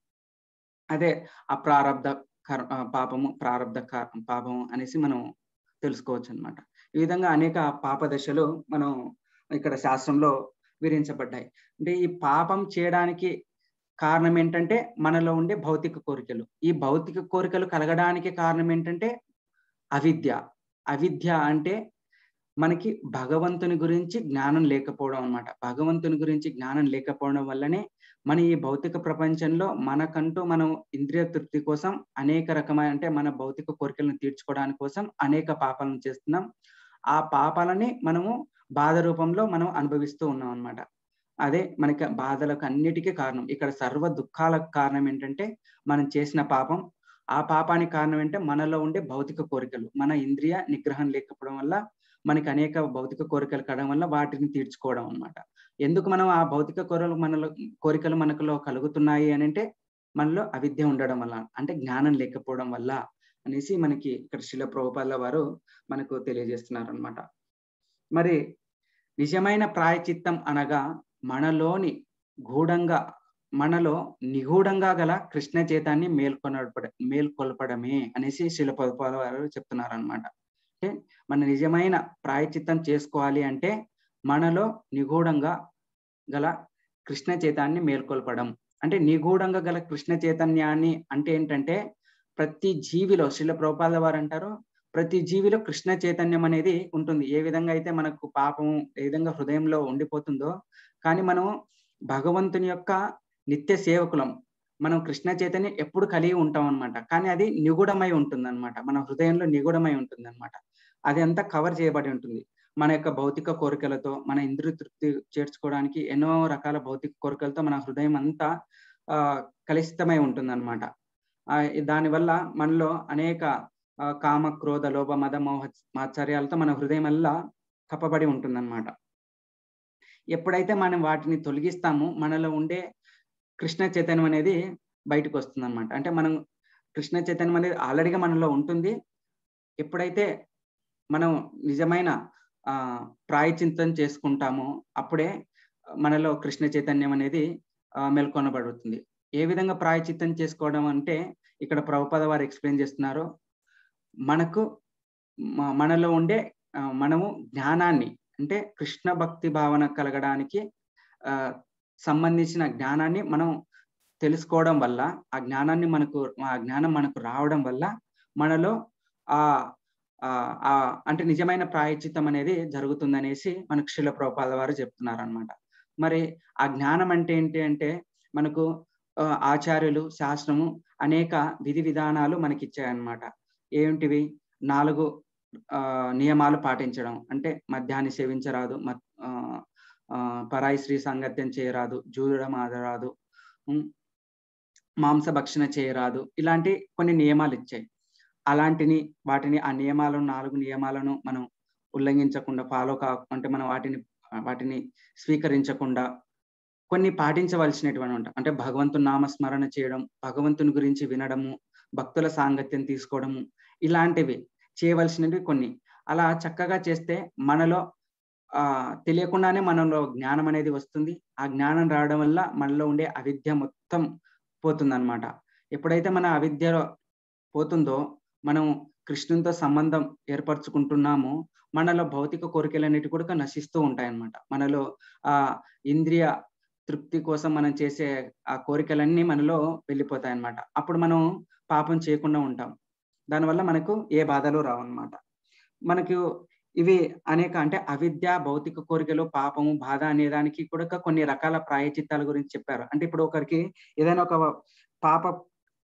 అదే ఆ ప్రారంధ కర్- ఆ పాపము ప్రారంధ క- పాపము అనేసి మనం తెలుసుకోవచ్చు అన్నమాట ఈ విధంగా అనేక పాప దశలు మనం ఇక్కడ శాస్త్రంలో వివరించబడ్డాయి అంటే ఈ పాపం చేయడానికి కారణం ఏంటంటే మనలో ఉండే భౌతిక కోరికలు ఈ భౌతిక కోరికలు కలగడానికి కారణం ఏంటంటే అవిద్య అవిద్య అంటే మనకి భగవంతుని గురించి జ్ఞానం లేకపోవడం అన్నమాట భగవంతుని గురించి జ్ఞానం లేకపోవడం వల్లనే మన ఈ భౌతిక ప్రపంచంలో మనకంటూ మనం ఇంద్రియ తృప్తి కోసం అనేక రకమైన అంటే మన భౌతిక కోరికలను తీర్చుకోవడానికి కోసం అనేక పాపాలను చేస్తున్నాం ఆ పాపాలని మనము బాధ రూపంలో మనం అనుభవిస్తూ ఉన్నాం అన్నమాట అదే మనకి బాధలకు అన్నిటికీ కారణం ఇక్కడ సర్వ దుఃఖాలకు కారణం ఏంటంటే మనం చేసిన పాపం ఆ పాపానికి కారణం ఏంటంటే మనలో ఉండే భౌతిక కోరికలు మన ఇంద్రియ నిగ్రహం లేకపోవడం వల్ల మనకి అనేక భౌతిక కోరికలు కలగడం వల్ల వాటిని తీర్చుకోవడం అన్నమాట ఎందుకు మనం ఆ భౌతిక కోరికలు మనలో కోరికలు మనకులో కలుగుతున్నాయి అని అంటే మనలో అవిద్య ఉండడం వల్ల అంటే జ్ఞానం లేకపోవడం వల్ల అనేసి మనకి ఇక్కడ శిల ప్రభుపాల వారు మనకు తెలియజేస్తున్నారు అనమాట మరి నిజమైన ప్రాయచిత్తం అనగా మనలోని గూఢంగా మనలో నిగూఢంగా గల కృష్ణ చేతాన్ని మేల్కొనపడ మేల్కొల్పడమే అనేసి శిల ప్రభుపాల వారు చెప్తున్నారు అనమాట అంటే మన నిజమైన ప్రాయచిత్తం చేసుకోవాలి అంటే మనలో నిగూఢంగా గల కృష్ణ చైతన్యాన్ని మేల్కొల్పడం అంటే నిగూఢంగా గల కృష్ణ చైతన్యాన్ని అంటే ఏంటంటే ప్రతి జీవిలో శిల ప్రభుపాద వారు అంటారు ప్రతి జీవిలో కృష్ణ చైతన్యం అనేది ఉంటుంది ఏ విధంగా అయితే మనకు పాపం ఏ విధంగా హృదయంలో ఉండిపోతుందో కానీ మనం భగవంతుని యొక్క నిత్య సేవకులం మనం కృష్ణ చైతన్యం ఎప్పుడు కలిగి ఉంటాం అనమాట కానీ అది నిగూఢమై ఉంటుంది అనమాట మన హృదయంలో నిగూఢమై ఉంటుంది అనమాట అది అంతా కవర్ చేయబడి ఉంటుంది మన యొక్క భౌతిక కోరికలతో మన ఇంద్రియ తృప్తి చేర్చుకోవడానికి ఎన్నో రకాల భౌతిక కోరికలతో మన హృదయం అంతా ఆ కలుషితమై ఉంటుంది అనమాట దానివల్ల మనలో అనేక ఆ, కామ క్రోధ లోభ మద మోహ మాత్సర్యాలతో మన హృదయం వల్ల కప్పబడి ఉంటుందన్నమాట ఎప్పుడైతే మనం వాటిని తొలగిస్తామో మనలో ఉండే కృష్ణ చైతన్యం అనేది బయటకు వస్తుంది అనమాట అంటే మనం కృష్ణ చైతన్యం అనేది ఆల్రెడీగా మనలో ఉంటుంది ఎప్పుడైతే మనం నిజమైన ఆ ప్రాయచింతం చేసుకుంటామో అప్పుడే మనలో కృష్ణ చైతన్యం అనేది ఆ, మేల్కొనబడుతుంది ఏ విధంగా ప్రాయచిత్తం చేసుకోవడం అంటే ఇక్కడ ప్రభుపద వారు ఎక్స్ప్లెయిన్ చేస్తున్నారు మనకు మ- మనలో ఉండే ఆ, మనము జ్ఞానాన్ని అంటే కృష్ణ భక్తి భావన కలగడానికి ఆ సంబంధించిన జ్ఞానాన్ని మనం తెలుసుకోవడం వల్ల ఆ జ్ఞానాన్ని మనకు ఆ జ్ఞానం మనకు రావడం వల్ల మనలో ఆ ఆ ఆ అంటే నిజమైన ప్రాయచిత్తం అనేది జరుగుతుందనేసి మనకు శిల ప్రభుపాద వారు చెప్తున్నారు అనమాట మరి ఆ జ్ఞానం అంటే ఏంటి అంటే మనకు ఆ, ఆచార్యులు శాస్త్రము అనేక విధి విధానాలు మనకి ఇచ్చాయన్నమాట ఏంటివి నాలుగు ఆ నియమాలు పాటించడం అంటే మద్యాన్ని సేవించరాదు మత్ ఆ, ఆ, పరాయి స్త్రీ సాంగత్యం చేయరాదు జూదడం ఆడరాదు ఉం, మాంసభక్షణ చేయరాదు ఇలాంటి కొన్ని నియమాలు ఇచ్చాయి అలాంటిని వాటిని ఆ నియమాలను నాలుగు నియమాలను మనం ఉల్లంఘించకుండా ఫాలో కా అంటే మనం వాటిని వాటిని స్వీకరించకుండా కొన్ని పాటించవలసినటువంటి ఉంటాయి అంటే భగవంతుని నామస్మరణ చేయడం భగవంతుని గురించి వినడము భక్తుల సాంగత్యం తీసుకోవడము ఇలాంటివి చేయవలసినవి కొన్ని అలా చక్కగా చేస్తే మనలో ఆ తెలియకుండానే మనలో జ్ఞానం అనేది వస్తుంది ఆ జ్ఞానం రావడం వల్ల మనలో ఉండే అవిద్య మొత్తం పోతుందన్నమాట ఎప్పుడైతే మన అవిద్య పోతుందో మనం కృష్ణునితో సంబంధం ఏర్పరచుకుంటున్నామో మనలో భౌతిక కోరికలు అనేవి కూడా నశిస్తూ ఉంటాయి అన్నమాట మనలో ఆ ఇంద్రియ తృప్తి కోసం మనం చేసే ఆ కోరికలన్నీ మనలో వెళ్ళిపోతాయి అన్నమాట అప్పుడు మనం పాపం చేయకుండా ఉంటాం దానివల్ల మనకు ఏ బాధలు రావన్నమాట మనకు ఇవి అనేక అంటే అవిద్య భౌతిక కోరికలు పాపము బాధ అనే దానికి కూడా కొన్ని రకాల ప్రాయచిత్తాల గురించి చెప్పారు అంటే ఇప్పుడు ఒకరికి ఏదైనా ఒక పాప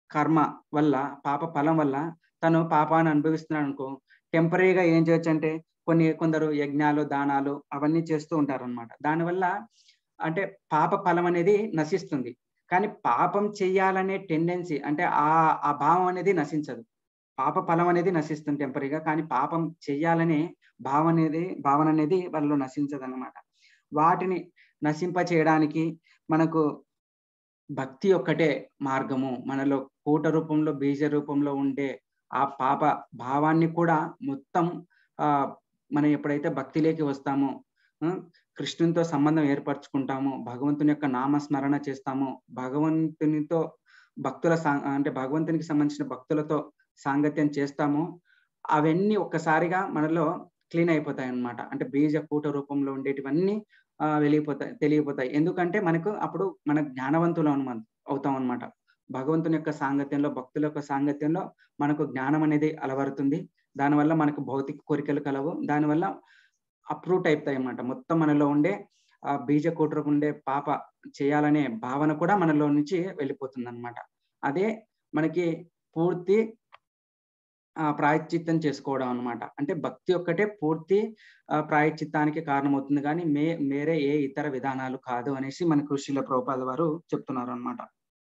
కర్మ వల్ల పాప ఫలం వల్ల తను పాపాన్ని అనుభవిస్తున్నాడు అనుకో టెంపరీగా ఏం చేయొచ్చు అంటే కొన్ని కొందరు యజ్ఞాలు దానాలు అవన్నీ చేస్తూ ఉంటారు అనమాట దానివల్ల అంటే పాప ఫలం అనేది నశిస్తుంది కానీ పాపం చెయ్యాలనే టెండెన్సీ అంటే ఆ ఆ భావం అనేది నశించదు పాప ఫలం అనేది నశిస్తుంది టెంపరీగా కానీ పాపం చెయ్యాలనే భావం అనేది భావన అనేది వాళ్ళలో నశించదు అనమాట వాటిని నశింప చేయడానికి మనకు భక్తి ఒక్కటే మార్గము మనలో కూట రూపంలో బీజ రూపంలో ఉండే ఆ పాప భావాన్ని కూడా మొత్తం ఆ మనం ఎప్పుడైతే భక్తిలోకి వస్తామో ఆ, కృష్ణునితో సంబంధం ఏర్పరచుకుంటాము భగవంతుని యొక్క నామస్మరణ చేస్తాము భగవంతునితో భక్తుల సా- అంటే భగవంతునికి సంబంధించిన భక్తులతో సాంగత్యం చేస్తాము అవన్నీ ఒక్కసారిగా మనలో క్లీన్ అయిపోతాయి అన్నమాట అంటే బీజ కూట రూపంలో ఉండేటివన్నీ ఆ, వెళ్ళిపోతాయి తెలియపోతాయి ఎందుకంటే మనకు అప్పుడు మన జ్ఞానవంతులు అనమాట అవుతాం అనమాట భగవంతుని యొక్క సాంగత్యంలో భక్తుల యొక్క సాంగత్యంలో మనకు జ్ఞానం అనేది అలవరుతుంది దానివల్ల మనకు భౌతిక కోరికలు కలవు దానివల్ల అప్రూట్ అయిపోతాయి అన్నమాట మొత్తం మనలో ఉండే ఆ బీజ కూటరకు ఉండే పాప చేయాలనే భావన కూడా మనలో నుంచి వెళ్ళిపోతుంది అనమాట అదే మనకి పూర్తి ఆ ప్రాయశ్చిత్తం చేసుకోవడం అన్నమాట అంటే భక్తి ఒక్కటే పూర్తి ఆ, ప్రాయశ్చిత్తానికి కారణమవుతుంది కానీ మే మేరే ఏ ఇతర విధానాలు కాదు అనేసి మనకు శిల ప్రభుపాద వారు చెప్తున్నారు అన్నమాట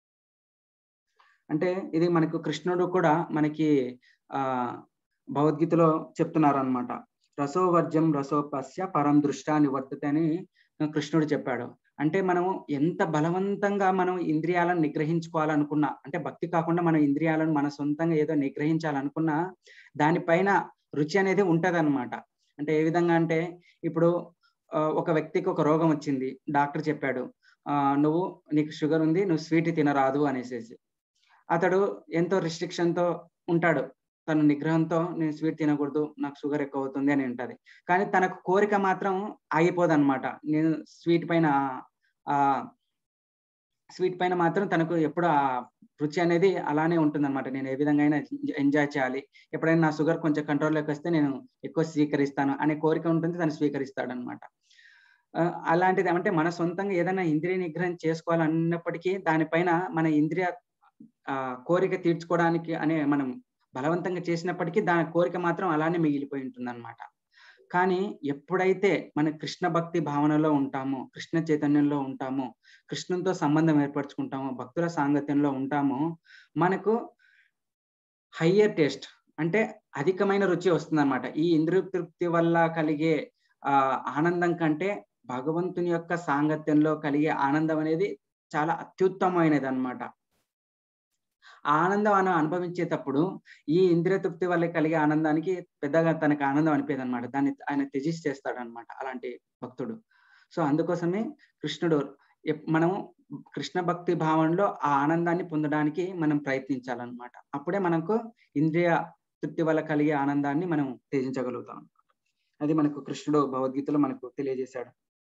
అంటే ఇది మనకు కృష్ణుడు కూడా మనకి ఆ భగవద్గీతలో చెప్తున్నారు అనమాట రసోవర్జం రసోపస్య పరం దృష్టా నివర్తతే అని కృష్ణుడు చెప్పాడు అంటే మనము ఎంత బలవంతంగా మనం ఇంద్రియాలను నిగ్రహించుకోవాలనుకున్నా అంటే భక్తి కాకుండా మనం ఇంద్రియాలను మన సొంతంగా ఏదో నిగ్రహించాలనుకున్నా దానిపైన రుచి అనేది ఉంటదన్నమాట అంటే ఏ విధంగా అంటే ఇప్పుడు ఆ, ఒక వ్యక్తికి ఒక రోగం వచ్చింది డాక్టర్ చెప్పాడు ఆ, నువ్వు నీకు షుగర్ ఉంది నువ్వు స్వీట్ తినరాదు అనేసేసి అతడు ఎంతో restriction తో ఉంటాడు తను నిగ్రహంతో నేను స్వీట్ తినకూడదు నాకు షుగర్ ఎక్కువ అవుతుంది అని ఉంటది కానీ తనకు కోరిక మాత్రం ఆగిపోదు అనమాట నేను స్వీట్ పైన ఆ స్వీట్ పైన మాత్రం తనకు ఎప్పుడు ఆ రుచి అనేది అలానే ఉంటుంది అనమాట నేను ఏ విధంగా అయినా ఎంజాయ్ చేయాలి ఎప్పుడైనా నా షుగర్ కొంచెం కంట్రోల్లోకి వస్తే నేను ఎక్కువ స్వీకరిస్తాను అనే కోరిక ఉంటుంది తను స్వీకరిస్తాడు అనమాట అలాంటిది అంటే మన సొంతంగా ఏదైనా ఇంద్రియ నిగ్రహం చేసుకోవాలన్నప్పటికీ దానిపైన మన ఇంద్రియ ఆ కోరిక తీర్చుకోవడానికి అనే మనం బలవంతంగా చేసినప్పటికీ దాని కోరిక మాత్రం అలానే మిగిలిపోయి ఉంటుంది అనమాట కానీ ఎప్పుడైతే మన కృష్ణ భక్తి భావనలో ఉంటామో కృష్ణ చైతన్యంలో ఉంటామో కృష్ణునితో సంబంధం ఏర్పరచుకుంటామో భక్తుల సాంగత్యంలో ఉంటామో మనకు హయ్యర్ టేస్ట్ అంటే అధికమైన రుచి వస్తుంది అనమాట ఈ ఇంద్రియ తృప్తి వల్ల కలిగే ఆ ఆనందం కంటే భగవంతుని యొక్క సాంగత్యంలో కలిగే ఆనందం అనేది చాలా అత్యుత్తమైనది అనమాట ఆ ఆనందం మనం అనుభవించేటప్పుడు ఈ ఇంద్రియ తృప్తి వల్ల కలిగే ఆనందానికి పెద్దగా తనకు ఆనందం అనిపేది అనమాట దాన్ని ఆయన త్యజిస్తేస్తాడు అనమాట అలాంటి భక్తుడు సో అందుకోసమే కృష్ణుడు ఎప్- మనము కృష్ణ భక్తి భావంలో ఆ ఆనందాన్ని పొందడానికి మనం ప్రయత్నించాలన్నమాట అప్పుడే మనకు ఇంద్రియ తృప్తి వల్ల కలిగే ఆనందాన్ని మనం త్యజించగలుగుతాం అది మనకు కృష్ణుడు భగవద్గీతలో మనకు తెలియజేశాడు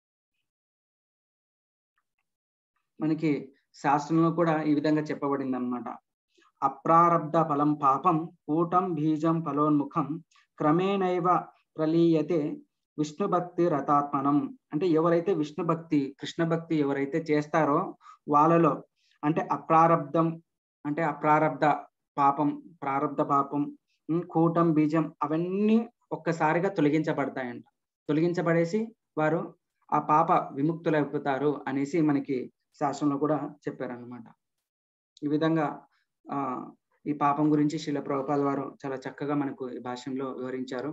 మనకి శాస్త్రంలో కూడా ఈ విధంగా చెప్పబడింది అనమాట అప్రారబ్ధ ఫలం పాపం కూటం బీజం ఫలోన్ముఖం క్రమేణైవ ప్రలీయతే విష్ణు భక్తి రథాత్మనం అంటే ఎవరైతే విష్ణు భక్తి కృష్ణ భక్తి ఎవరైతే చేస్తారో వాళ్ళలో అంటే అప్రారబ్ధం అంటే అప్రారబ్ధ పాపం ప్రారబ్ధ పాపం ఉమ్, కూటం బీజం అవన్నీ ఒక్కసారిగా తొలగించబడతాయంట తొలగించబడేసి వారు ఆ పాప విముక్తులైపోతారు అనేసి మనకి శాస్త్రంలో కూడా చెప్పారనమాట ఈ విధంగా ఆ ఈ పాపం గురించి శిల ప్రభుపాద వారు చాలా చక్కగా మనకు ఈ భాష్యంలో వివరించారు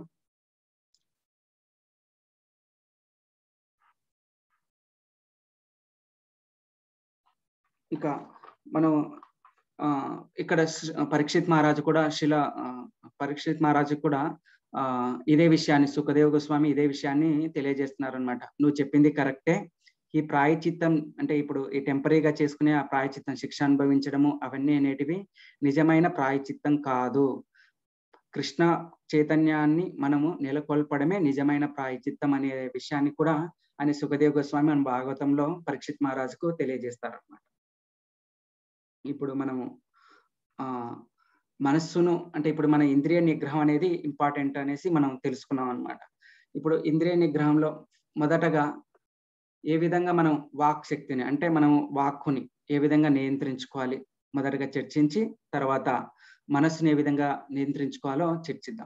ఇక మనం ఆ ఇక్కడ శ్రీ- పరీక్షిత్ మహారాజు కూడా శిల ఆ, పరీక్షిత్ మహారాజు కూడా ఆ ఇదే విషయాన్ని సుఖదేవ గోస్వామి ఇదే విషయాన్ని తెలియజేస్తున్నారు అనమాట నువ్వు చెప్పింది కరెక్టే ఈ ప్రాయచిత్తం అంటే ఇప్పుడు ఈ టెంపరీగా చేసుకునే ఆ ప్రాయచిత్తం శిక్ష అనుభవించడము అవన్నీ అనేటివి నిజమైన ప్రాయచిత్తం కాదు కృష్ణ చైతన్యాన్ని మనము నెలకొల్పడమే నిజమైన ప్రాయచిత్తం అనే విషయాన్ని కూడా అని సుఖదేవ్ గోస్వామి మన భాగవతంలో పరీక్షిత్ మహారాజుకు తెలియజేస్తారు అనమాట ఇప్పుడు మనము ఆ మనస్సును అంటే ఇప్పుడు మన ఇంద్రియ నిగ్రహం అనేది ఇంపార్టెంట్ అనేసి మనం తెలుసుకున్నాం అన్నమాట ఇప్పుడు ఇంద్రియ నిగ్రహంలో మొదటగా ఏ విధంగా మనం వాక్ శక్తిని అంటే మనం వాక్కుని ఏ విధంగా నియంత్రించుకోవాలి మొదటగా చర్చించి తర్వాత మనస్సుని ఏ విధంగా నియంత్రించుకోవాలో చర్చిద్దాం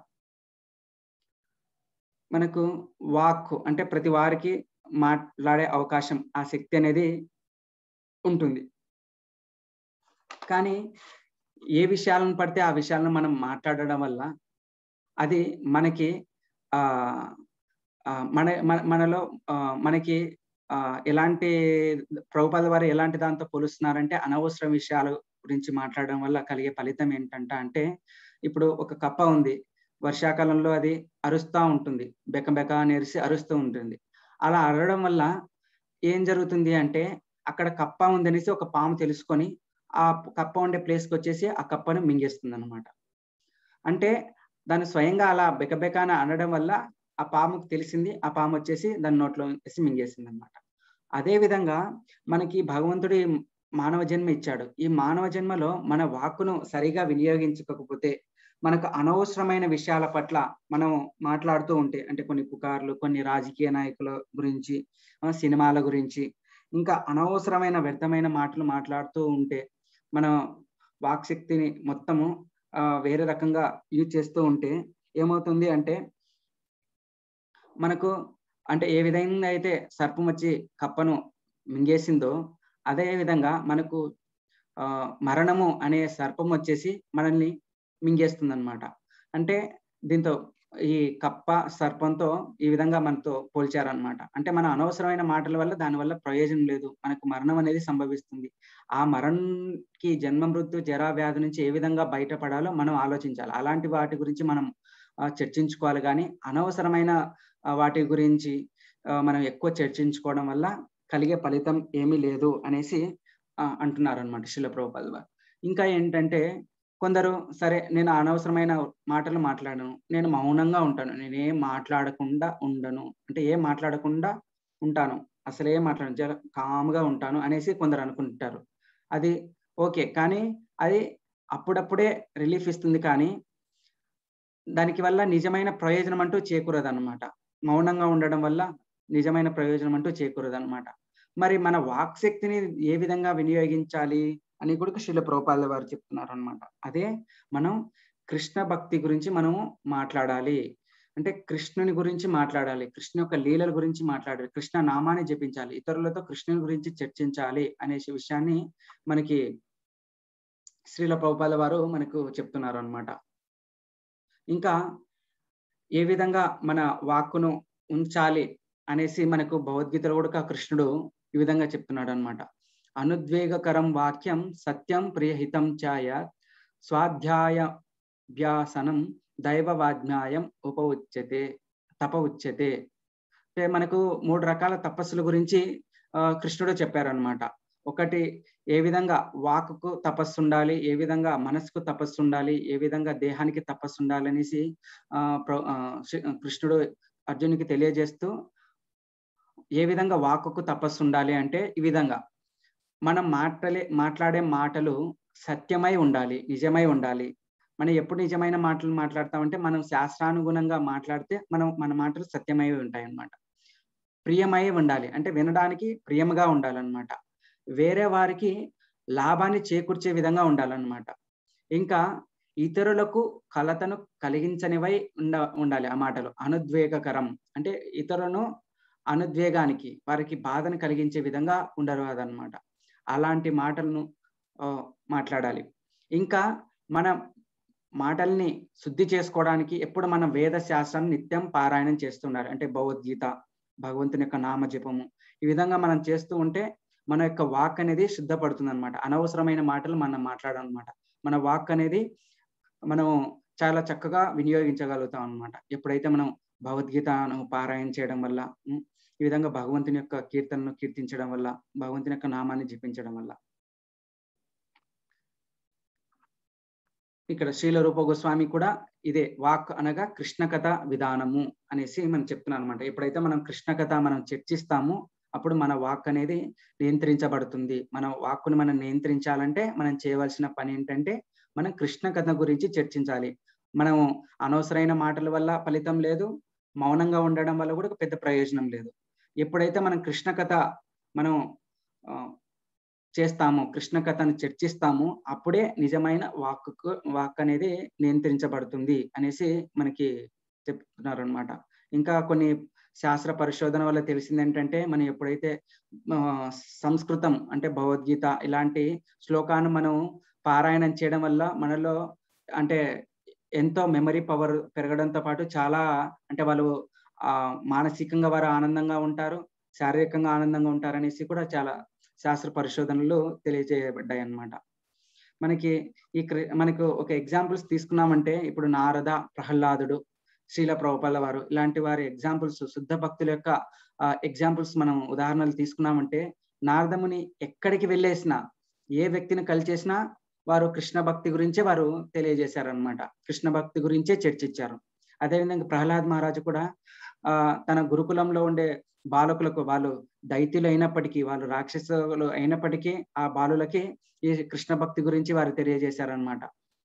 మనకు వాక్ అంటే ప్రతి వారికి మాట్లాడే అవకాశం ఆ శక్తి అనేది ఉంటుంది కానీ ఏ విషయాలను పడితే ఆ విషయాలను మనం మాట్లాడడం వల్ల అది మనకి ఆ మన మనలో మనకి ఎలాంటి ప్రభుపాద వారు ఎలాంటి దాంతో పోలుస్తున్నారంటే అనవసర విషయాల గురించి మాట్లాడడం వల్ల కలిగే ఫలితం ఏంటంట అంటే ఇప్పుడు ఒక కప్ప ఉంది వర్షాకాలంలో అది అరుస్తూ ఉంటుంది బెక్క బెక్క నేరిసి అరుస్తూ ఉంటుంది అలా అరవడం వల్ల ఏం జరుగుతుంది అంటే అక్కడ కప్ప ఉందనేసి ఒక పాము తెలుసుకొని ఆ కప్ప ఉండే ప్లేస్కి వచ్చేసి ఆ కప్పను మింగేస్తుంది అనమాట అంటే దాన్ని స్వయంగా అలా బెకబెకాన అనడం వల్ల ఆ పాముకు తెలిసింది ఆ పాము వచ్చేసి దాని నోట్లో వేసి మింగేసింది అనమాట అదే విధంగా మనకి భగవంతుడి మానవ జన్మ ఇచ్చాడు ఈ మానవ జన్మలో మన వాక్కును సరిగా వినియోగించకపోతే మనకు అనవసరమైన విషయాల పట్ల మనం మాట్లాడుతూ ఉంటే అంటే కొన్ని పుకార్లు కొన్ని రాజకీయ నాయకుల గురించి సినిమాల గురించి ఇంకా అనవసరమైన వ్యర్థమైన మాటలు మాట్లాడుతూ ఉంటే మన వాక్శక్తిని మొత్తము వేరే రకంగా యూజ్ చేస్తూ ఉంటే ఏమవుతుంది అంటే మనకు అంటే ఏ విధంగా అయితే సర్పం వచ్చి కప్పను మింగేసిందో అదే విధంగా మనకు మరణము అనే సర్పం వచ్చేసి మనల్ని మింగేస్తుంది అనమాట అంటే దీంతో ఈ కప్ప సర్పంతో ఈ విధంగా మనతో పోల్చారనమాట అంటే మన అనవసరమైన మాటల వల్ల దానివల్ల ప్రయోజనం లేదు మనకు మరణం అనేది సంభవిస్తుంది ఆ మరణంకి జన్మ మృత్యు జరా వ్యాధి నుంచి ఏ విధంగా బయటపడాలో మనం ఆలోచించాలి అలాంటి వాటి గురించి మనం చర్చించుకోవాలి కానీ అనవసరమైన వాటి గురించి మనం ఎక్కువ చర్చించుకోవడం వల్ల కలిగే ఫలితం ఏమీ లేదు అనేసి అంటున్నారు అనమాట శిల ప్రభుపాల్ వారు ఇంకా ఏంటంటే కొందరు సరే నేను అనవసరమైన మాటలు మాట్లాడను నేను మౌనంగా ఉంటాను నేనేం మాట్లాడకుండా ఉండను అంటే ఏం మాట్లాడకుండా ఉంటాను అసలు ఏం మాట్లాడను జర కామ్గా ఉంటాను అనేసి కొందరు అనుకుంటారు అది ఓకే కానీ అది అప్పుడప్పుడే రిలీఫ్ ఇస్తుంది కానీ దానికి వల్ల నిజమైన ప్రయోజనం అంటూ చేకూరదు అనమాట మౌనంగా ఉండడం వల్ల నిజమైన ప్రయోజనం అంటూ చేకూరదు అనమాట మరి మన వాక్ శక్తిని ఏ విధంగా వినియోగించాలి అని కూడా శిల ప్రోపాల వారు చెప్తున్నారు అనమాట అదే మనం కృష్ణ భక్తి గురించి మనము మాట్లాడాలి అంటే కృష్ణుని గురించి మాట్లాడాలి కృష్ణ యొక్క లీలల గురించి మాట్లాడాలి కృష్ణ నామాన్ని జపించాలి ఇతరులతో కృష్ణుని గురించి చర్చించాలి అనే విషయాన్ని మనకి శ్రీల ప్రభుపాల వారు మనకు చెప్తున్నారు అనమాట ఇంకా ఏ విధంగా మన వాక్కును ఉంచాలి అనేసి మనకు భగవద్గీతలో కూడా కృష్ణుడు ఈ విధంగా చెప్తున్నాడు అనమాట అనుద్వేగకరం వాక్యం సత్యం ప్రియహితం ఛాయ స్వాధ్యాయాభ్యాసనం దైవవాజ్ఞాయం ఉప ఉచ్యతే తప ఉచ్యతే అంటే మనకు మూడు రకాల తపస్సుల గురించి కృష్ణుడు చెప్పారనమాట ఒకటి ఏ విధంగా వాక్కు తపస్సు ఉండాలి ఏ విధంగా మనసుకు తపస్సు ఉండాలి ఏ విధంగా దేహానికి తపస్సు ఉండాలి అనేసి ఆ కృష్ణుడు అర్జునికి తెలియజేస్తూ ఏ విధంగా వాక్కుకు తపస్సు ఉండాలి అంటే ఈ విధంగా మనం మాటలే మాట్లాడే మాటలు సత్యమై ఉండాలి నిజమై ఉండాలి మనం ఎప్పుడు నిజమైన మాటలు మాట్లాడతామంటే మనం శాస్త్రానుగుణంగా మాట్లాడితే మనం మన మాటలు సత్యమై ఉంటాయి అన్నమాట ప్రియమై ఉండాలి అంటే వినడానికి ప్రియముగా ఉండాలన్నమాట వేరే వారికి లాభాన్ని చేకూర్చే విధంగా ఉండాలన్నమాట ఇంకా ఇతరులకు కలతను కలిగించనివై ఉండ ఉండాలి ఆ మాటలు అనుద్వేగకరం అంటే ఇతరులను అనుద్వేగానికి వారికి బాధను కలిగించే విధంగా ఉండరాదన్నమాట అలాంటి మాటలను మాట్లాడాలి ఇంకా మన మాటల్ని శుద్ధి చేసుకోవడానికి ఎప్పుడు మనం వేద శాస్త్రాన్ని నిత్యం పారాయణం చేస్తుండాలి అంటే భగవద్గీత భగవంతుని యొక్క నామజపము ఈ విధంగా మనం చేస్తూ ఉంటే మన యొక్క వాక్ అనేది శుద్ధపడుతుంది అనమాట అనవసరమైన మాటలు మనం మాట్లాడాలన్నమాట మన వాక్ అనేది మనం చాలా చక్కగా వినియోగించగలుగుతాం అనమాట ఎప్పుడైతే మనం భగవద్గీతను పారాయణ చేయడం వల్ల ఈ విధంగా భగవంతుని యొక్క కీర్తనను కీర్తించడం వల్ల భగవంతుని యొక్క నామాన్ని జపించడం వల్ల ఇక్కడ శ్రీల రూప గోస్వామి కూడా ఇదే వాక్ అనగా కృష్ణ కథ విధానము అనేసి మనం చెప్తున్నాం అనమాట ఎప్పుడైతే మనం కృష్ణ కథ మనం చర్చిస్తామో అప్పుడు మన వాక్ అనేది నియంత్రించబడుతుంది మన వాక్కును మనం నియంత్రించాలంటే మనం చేయవలసిన పని ఏంటంటే మనం కృష్ణ కథ గురించి చర్చించాలి మనం అనవసరమైన మాటల వల్ల ఫలితం లేదు మౌనంగా ఉండడం వల్ల కూడా పెద్ద ప్రయోజనం లేదు ఎప్పుడైతే మనం కృష్ణ కథ మనం చేస్తామో కృష్ణ కథను చర్చిస్తామో అప్పుడే నిజమైన వాక్కు వాక్ అనేది నియంత్రించబడుతుంది అనేసి మనకి చెప్తున్నారు అనమాట ఇంకా కొన్ని శాస్త్ర పరిశోధన వల్ల తెలిసింది ఏంటంటే మనం ఎప్పుడైతే ఆ, సంస్కృతం అంటే భగవద్గీత ఇలాంటి శ్లోకాన్ని మనం పారాయణం చేయడం వల్ల మనలో అంటే ఎంతో మెమరీ పవర్ పెరగడంతో పాటు చాలా అంటే వాళ్ళు ఆ మానసికంగా వారు ఆనందంగా ఉంటారు శారీరకంగా ఆనందంగా ఉంటారు అనేసి కూడా చాలా శాస్త్ర పరిశోధనలు తెలియజేయబడ్డాయి అన్నమాట మనకి ఈ క్రి- మనకు ఒక ఎగ్జాంపుల్స్ తీసుకున్నామంటే ఇప్పుడు నారద ప్రహ్లాదుడు శ్రీల ప్రభుపాల వారు ఇలాంటి వారి ఎగ్జాంపుల్స్ శుద్ధ భక్తుల యొక్క ఎగ్జాంపుల్స్ మనం ఉదాహరణలు తీసుకున్నామంటే నారదముని ఎక్కడికి వెళ్ళేసినా ఏ వ్యక్తిని కలిచేసినా వారు కృష్ణ భక్తి గురించే వారు తెలియజేశారనమాట కృష్ణ భక్తి గురించే చర్చించారు అదేవిధంగా ప్రహ్లాద్ మహారాజు కూడా ఆ తన గురుకులంలో ఉండే బాలకులకు వాళ్ళు దైత్యులు అయినప్పటికీ వాళ్ళు రాక్షసులు అయినప్పటికీ ఆ బాలులకి ఈ కృష్ణ భక్తి గురించి వారు తెలియజేశారనమాట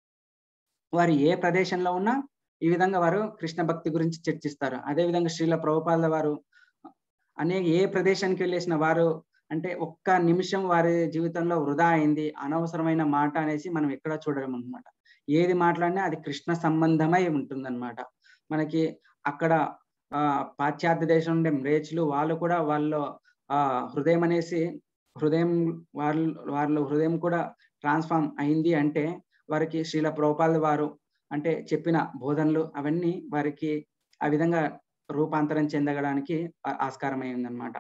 వారు ఏ ప్రదేశంలో ఉన్నా ఈ విధంగా వారు కృష్ణ భక్తి గురించి చర్చిస్తారు అదే విధంగా శ్రీల ప్రభుపాద వారు అనేక ఏ ప్రదేశానికి వెళ్ళేసిన వారు అంటే ఒక్క నిమిషం వారి జీవితంలో వృధా అయింది అనవసరమైన మాట అనేసి మనం ఎక్కడ చూడడం అనమాట ఏది మాట్లాడినా అది కృష్ణ సంబంధమై ఉంటుందన్నమాట మనకి అక్కడ ఆ పాశ్చాత్య దేశం ఉండే మ్రేచ్లు వాళ్ళు కూడా వాళ్ళు ఆ హృదయం అనేసి హృదయం వాళ్ళు వాళ్ళ హృదయం కూడా ట్రాన్స్ఫార్మ్ అయింది అంటే వారికి శ్రీల ప్రభుపాద వారు అంటే చెప్పిన బోధనలు అవన్నీ వారికి ఆ విధంగా రూపాంతరం చెందగడానికి ఆ- ఆస్కారం అయిందనమాట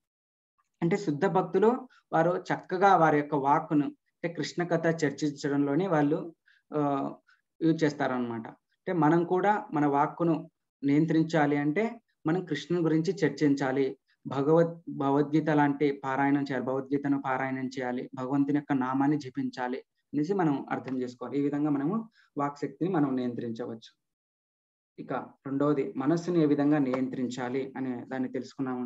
అంటే శుద్ధ భక్తులు వారు చక్కగా వారి యొక్క వాక్కును అంటే కృష్ణ కథ చర్చించడంలోనే వాళ్ళు ఆ యూజ్ చేస్తారనమాట అంటే మనం కూడా మన వాక్కును నియంత్రించాలి అంటే మనం కృష్ణుని గురించి చర్చించాలి భగవద్ భగవద్గీత లాంటి పారాయణం చేయాలి భగవద్గీతను పారాయణం చేయాలి భగవంతుని యొక్క నామాన్ని జపించాలి అనేసి మనం అర్థం చేసుకోవాలి ఈ విధంగా మనము వాక్ శక్తిని మనం నియంత్రించవచ్చు ఇక రెండవది మనస్సుని ఏ విధంగా నియంత్రించాలి అనే దాన్ని తెలుసుకున్నాము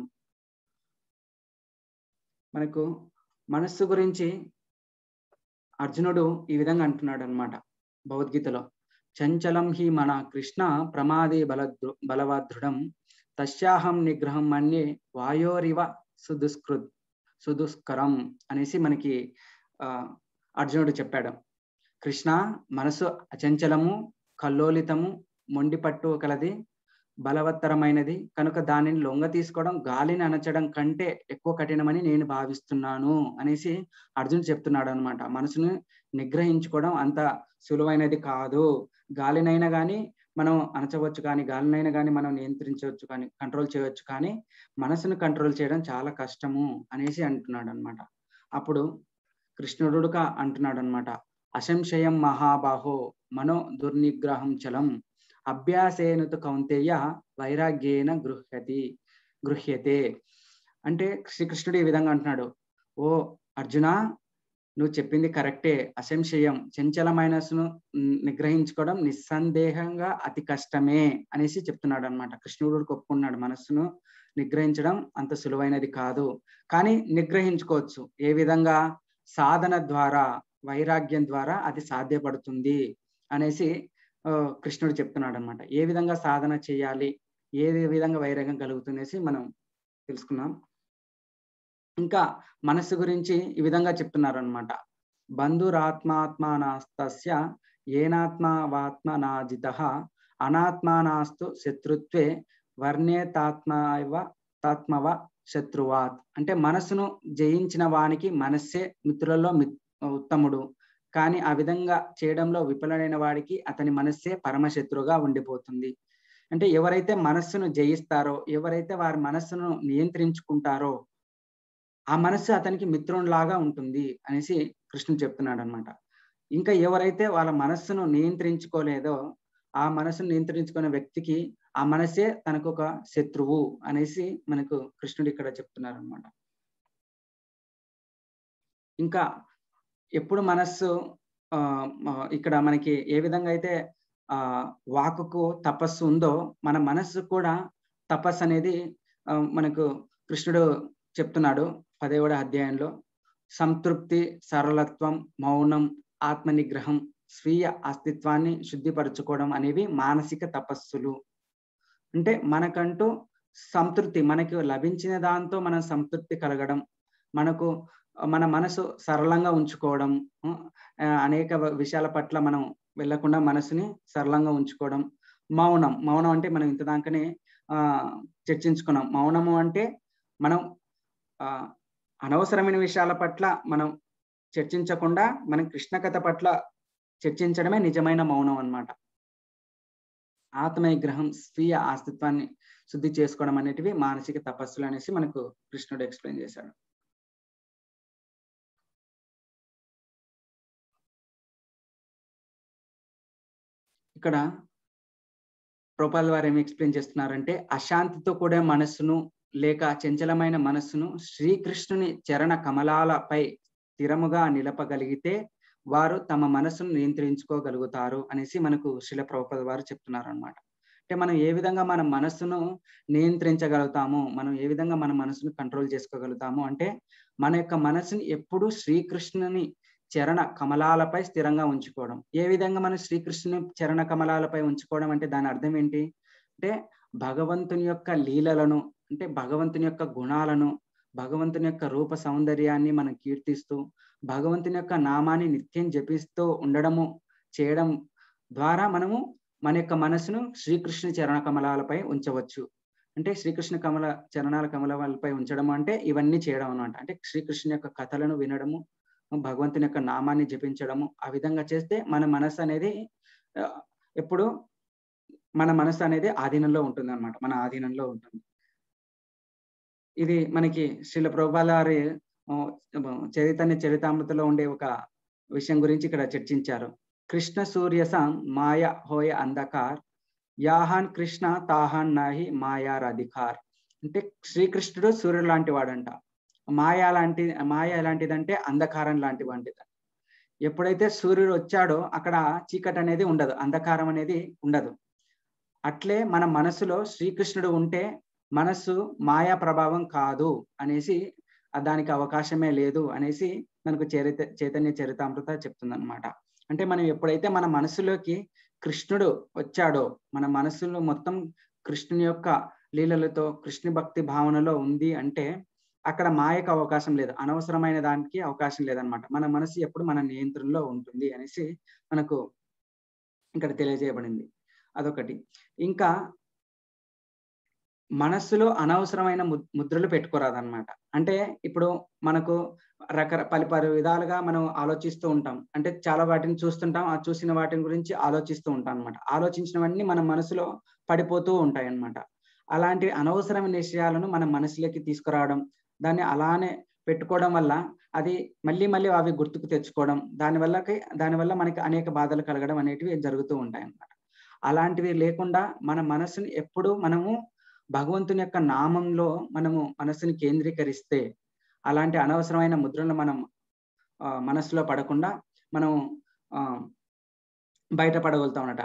మనకు మనస్సు గురించి అర్జునుడు ఈ విధంగా అంటున్నాడు అనమాట భగవద్గీతలో చంచలం హి మన కృష్ణ ప్రమాదే బలదృ బలవదృఢం తస్యాహం నిగ్రహం మన్యే వాయోరివ సుదుష్కృ సుదుష్కరం అనేసి మనకి ఆ అర్జునుడు చెప్పాడు కృష్ణ మనసు అచంచలము కల్లోలితము మొండి పట్టు కలది బలవత్తరమైనది కనుక దానిని లొంగ తీసుకోవడం గాలిని అనచడం కంటే ఎక్కువ కఠినమని నేను భావిస్తున్నాను అనేసి అర్జున్ చెప్తున్నాడు అనమాట మనసును నిగ్రహించుకోవడం అంత సులువైనది కాదు గాలినైనా కానీ మనం అణచవచ్చు కానీ గాలినైనా కానీ మనం నియంత్రించవచ్చు కానీ కంట్రోల్ చేయవచ్చు కానీ మనసును కంట్రోల్ చేయడం చాలా కష్టము అనేసి అంటున్నాడు అనమాట అప్పుడు కృష్ణుడుగా అంటున్నాడు అనమాట అసంశయం మహాబాహో మనో దుర్నిగ్రహం చలం అభ్యాసేనుతు కౌంతేయ వైరాగ్యేన గృహ్యతి గృహ్యతే అంటే శ్రీకృష్ణుడు ఈ విధంగా అంటున్నాడు ఓ అర్జున నువ్వు చెప్పింది కరెక్టే అసంశయం చంచల మనసును నిగ్రహించుకోవడం నిస్సందేహంగా అతి కష్టమే అనేసి చెప్తున్నాడు అనమాట కృష్ణుడు ఒప్పుకున్నాడు మనస్సును నిగ్రహించడం అంత సులువైనది కాదు కానీ నిగ్రహించుకోవచ్చు ఏ విధంగా సాధన ద్వారా వైరాగ్యం ద్వారా అది సాధ్యపడుతుంది అనేసి కృష్ణుడు చెప్తున్నాడు అనమాట ఏ విధంగా సాధన చేయాలి ఏ విధంగా వైరాగ్యం కలుగుతుందనేసి మనం తెలుసుకున్నాం ఇంకా మనస్సు గురించి ఈ విధంగా చెప్తున్నారు అనమాట బంధురాత్మాత్మానాస్తస్య ఏనాత్మావాత్మ నాజిత అనాత్మానాస్తు శత్రుత్వే వర్ణేతాత్మవ తాత్మవ శత్రువాత్ అంటే మనసును జయించిన వానికి మనస్సే మిత్రులలో ఉత్తముడు కానీ ఆ విధంగా చేయడంలో విఫలమైన వాడికి అతని మనస్సే పరమశత్రుగా ఉండిపోతుంది అంటే ఎవరైతే మనస్సును జయిస్తారో ఎవరైతే వారి మనస్సును నియంత్రించుకుంటారో ఆ మనస్సు అతనికి మిత్రునిలాగా ఉంటుంది అనేసి కృష్ణుడు చెప్తున్నాడు అనమాట ఇంకా ఎవరైతే వాళ్ళ మనస్సును నియంత్రించుకోలేదో ఆ మనస్సును నియంత్రించుకునే వ్యక్తికి ఆ మనసే తనకు ఒక శత్రువు అనేసి మనకు కృష్ణుడు ఇక్కడ చెప్తున్నారు అనమాట ఇంకా ఎప్పుడు మనస్సు ఆ ఇక్కడ మనకి ఏ విధంగా అయితే ఆ వాకుకు తపస్సు ఉందో మన మనస్సు కూడా తపస్సు అనేది మనకు కృష్ణుడు చెప్తున్నాడు పదేవడ అధ్యాయంలో సంతృప్తి సరళత్వం మౌనం ఆత్మ నిగ్రహం స్వీయ అస్తిత్వాన్ని శుద్ధిపరచుకోవడం అనేవి మానసిక తపస్సులు అంటే మనకంటూ సంతృప్తి మనకు లభించిన దాంతో మనం సంతృప్తి కలగడం మనకు మన మనసు సరళంగా ఉంచుకోవడం ఆ, అనేక వ- విషయాల పట్ల మనం వెళ్ళకుండా మనసుని సరళంగా ఉంచుకోవడం మౌనం మౌనం అంటే మనం ఇంతదాకానే ఆ చర్చించుకున్నాం మౌనము అంటే మనం ఆ అనవసరమైన విషయాల పట్ల మనం చర్చించకుండా మనం కృష్ణ కథ పట్ల చర్చించడమే నిజమైన మౌనం అన్నమాట ఆత్మ విగ్రహం స్వీయ అస్తిత్వాన్ని శుద్ధి చేసుకోవడం అనేటివి మానసిక తపస్సులు అనేసి మనకు కృష్ణుడు ఎక్స్ప్లెయిన్ చేశాడు ఇక్కడ రూపాల వారు ఏమి ఎక్స్ప్లెయిన్ చేస్తున్నారంటే అశాంతితో కూడే మనస్సును లేక చంచలమైన మనస్సును శ్రీకృష్ణుని చరణ కమలాలపై స్థిరముగా నిలపగలిగితే వారు తమ మనస్సును నియంత్రించుకోగలుగుతారు అనేసి మనకు శిల ప్రభుపద వారు చెప్తున్నారు అనమాట అంటే మనం ఏ విధంగా మన మనస్సును నియంత్రించగలుగుతాము మనం ఏ విధంగా మన మనసును కంట్రోల్ చేసుకోగలుగుతాము అంటే మన యొక్క మనసుని ఎప్పుడూ శ్రీకృష్ణుని చరణ కమలాలపై స్థిరంగా ఉంచుకోవడం ఏ విధంగా మనం శ్రీకృష్ణుని చరణ కమలాలపై ఉంచుకోవడం అంటే దాని అర్థం ఏంటి అంటే భగవంతుని యొక్క లీలలను అంటే భగవంతుని యొక్క గుణాలను భగవంతుని యొక్క రూప సౌందర్యాన్ని మనం కీర్తిస్తూ భగవంతుని యొక్క నామాన్ని నిత్యం జపిస్తూ ఉండడము చేయడం ద్వారా మనము మన యొక్క మనసును శ్రీకృష్ణ చరణ కమలాలపై ఉంచవచ్చు అంటే శ్రీకృష్ణ కమల చరణాల కమలాలపై ఉంచడం అంటే ఇవన్నీ చేయడం అనమాట అంటే శ్రీకృష్ణ యొక్క కథలను వినడము భగవంతుని యొక్క నామాన్ని జపించడము ఆ విధంగా చేస్తే మన మనసు అనేది ఆ, ఎప్పుడు మన మనసు అనేది ఆధీనంలో ఉంటుంది అనమాట మన ఆధీనంలో ఉంటుంది ఇది మనకి శ్రీల ప్రభుపాల వారి ఆ, చైతన్య చరితామృతలో ఉండే ఒక విషయం గురించి ఇక్కడ చర్చించారు కృష్ణ సూర్య సం మాయ హోయ అంధకార్ యాహాన్ కృష్ణ తాహాన్ నాహి మాయార్ అధికార్ అంటే శ్రీకృష్ణుడు సూర్యుడు లాంటి వాడంట మాయ లాంటి మాయ ఎలాంటిదంటే అంధకారం లాంటి వంటిది ఎప్పుడైతే సూర్యుడు వచ్చాడో అక్కడ చీకటి అనేది ఉండదు అంధకారం అనేది ఉండదు అట్లే మన మనసులో శ్రీకృష్ణుడు ఉంటే మనస్సు మాయా ప్రభావం కాదు అనేసి ఆ దానికి అవకాశమే లేదు అనేసి మనకు చరిత చైతన్య చరితామృత చెప్తుంది అనమాట అంటే మనం ఎప్పుడైతే మన మనసులోకి కృష్ణుడు వచ్చాడో మన మనసులో మొత్తం కృష్ణుని యొక్క లీలలతో కృష్ణ భక్తి భావనలో ఉంది అంటే అక్కడ మాయకు అవకాశం లేదు అనవసరమైన దానికి అవకాశం లేదనమాట మన మనసు ఎప్పుడు మన నియంత్రణలో ఉంటుంది అనేసి మనకు ఇక్కడ తెలియజేయబడింది అదొకటి ఇంకా మనస్సులో అనవసరమైన ము- ముద్రలు పెట్టుకోరాదన్నమాట అంటే ఇప్పుడు మనకు రకర పలు పలు విధాలుగా మనం ఆలోచిస్తూ ఉంటాం అంటే చాలా వాటిని చూస్తుంటాం ఆ చూసిన వాటిని గురించి ఆలోచిస్తూ ఉంటాం అనమాట ఆలోచించినవన్నీ మన మనసులో పడిపోతూ ఉంటాయి అన్నమాట అలాంటి అనవసరమైన విషయాలను మన మనసులోకి తీసుకురావడం దాన్ని అలానే పెట్టుకోవడం వల్ల అది మళ్ళీ మళ్ళీ అవి గుర్తుకు తెచ్చుకోవడం దానివల్లకి దానివల్ల మనకి అనేక బాధలు కలగడం అనేటివి జరుగుతూ ఉంటాయి అన్నమాట అలాంటివి లేకుండా మన మనసుని ఎప్పుడు మనము భగవంతుని యొక్క నామంలో మనము మనసుని కేంద్రీకరిస్తే అలాంటి అనవసరమైన ముద్రలను మనం ఆ, మనసులో పడకుండా మనం ఆ, బయటపడగలుగుతామన్నట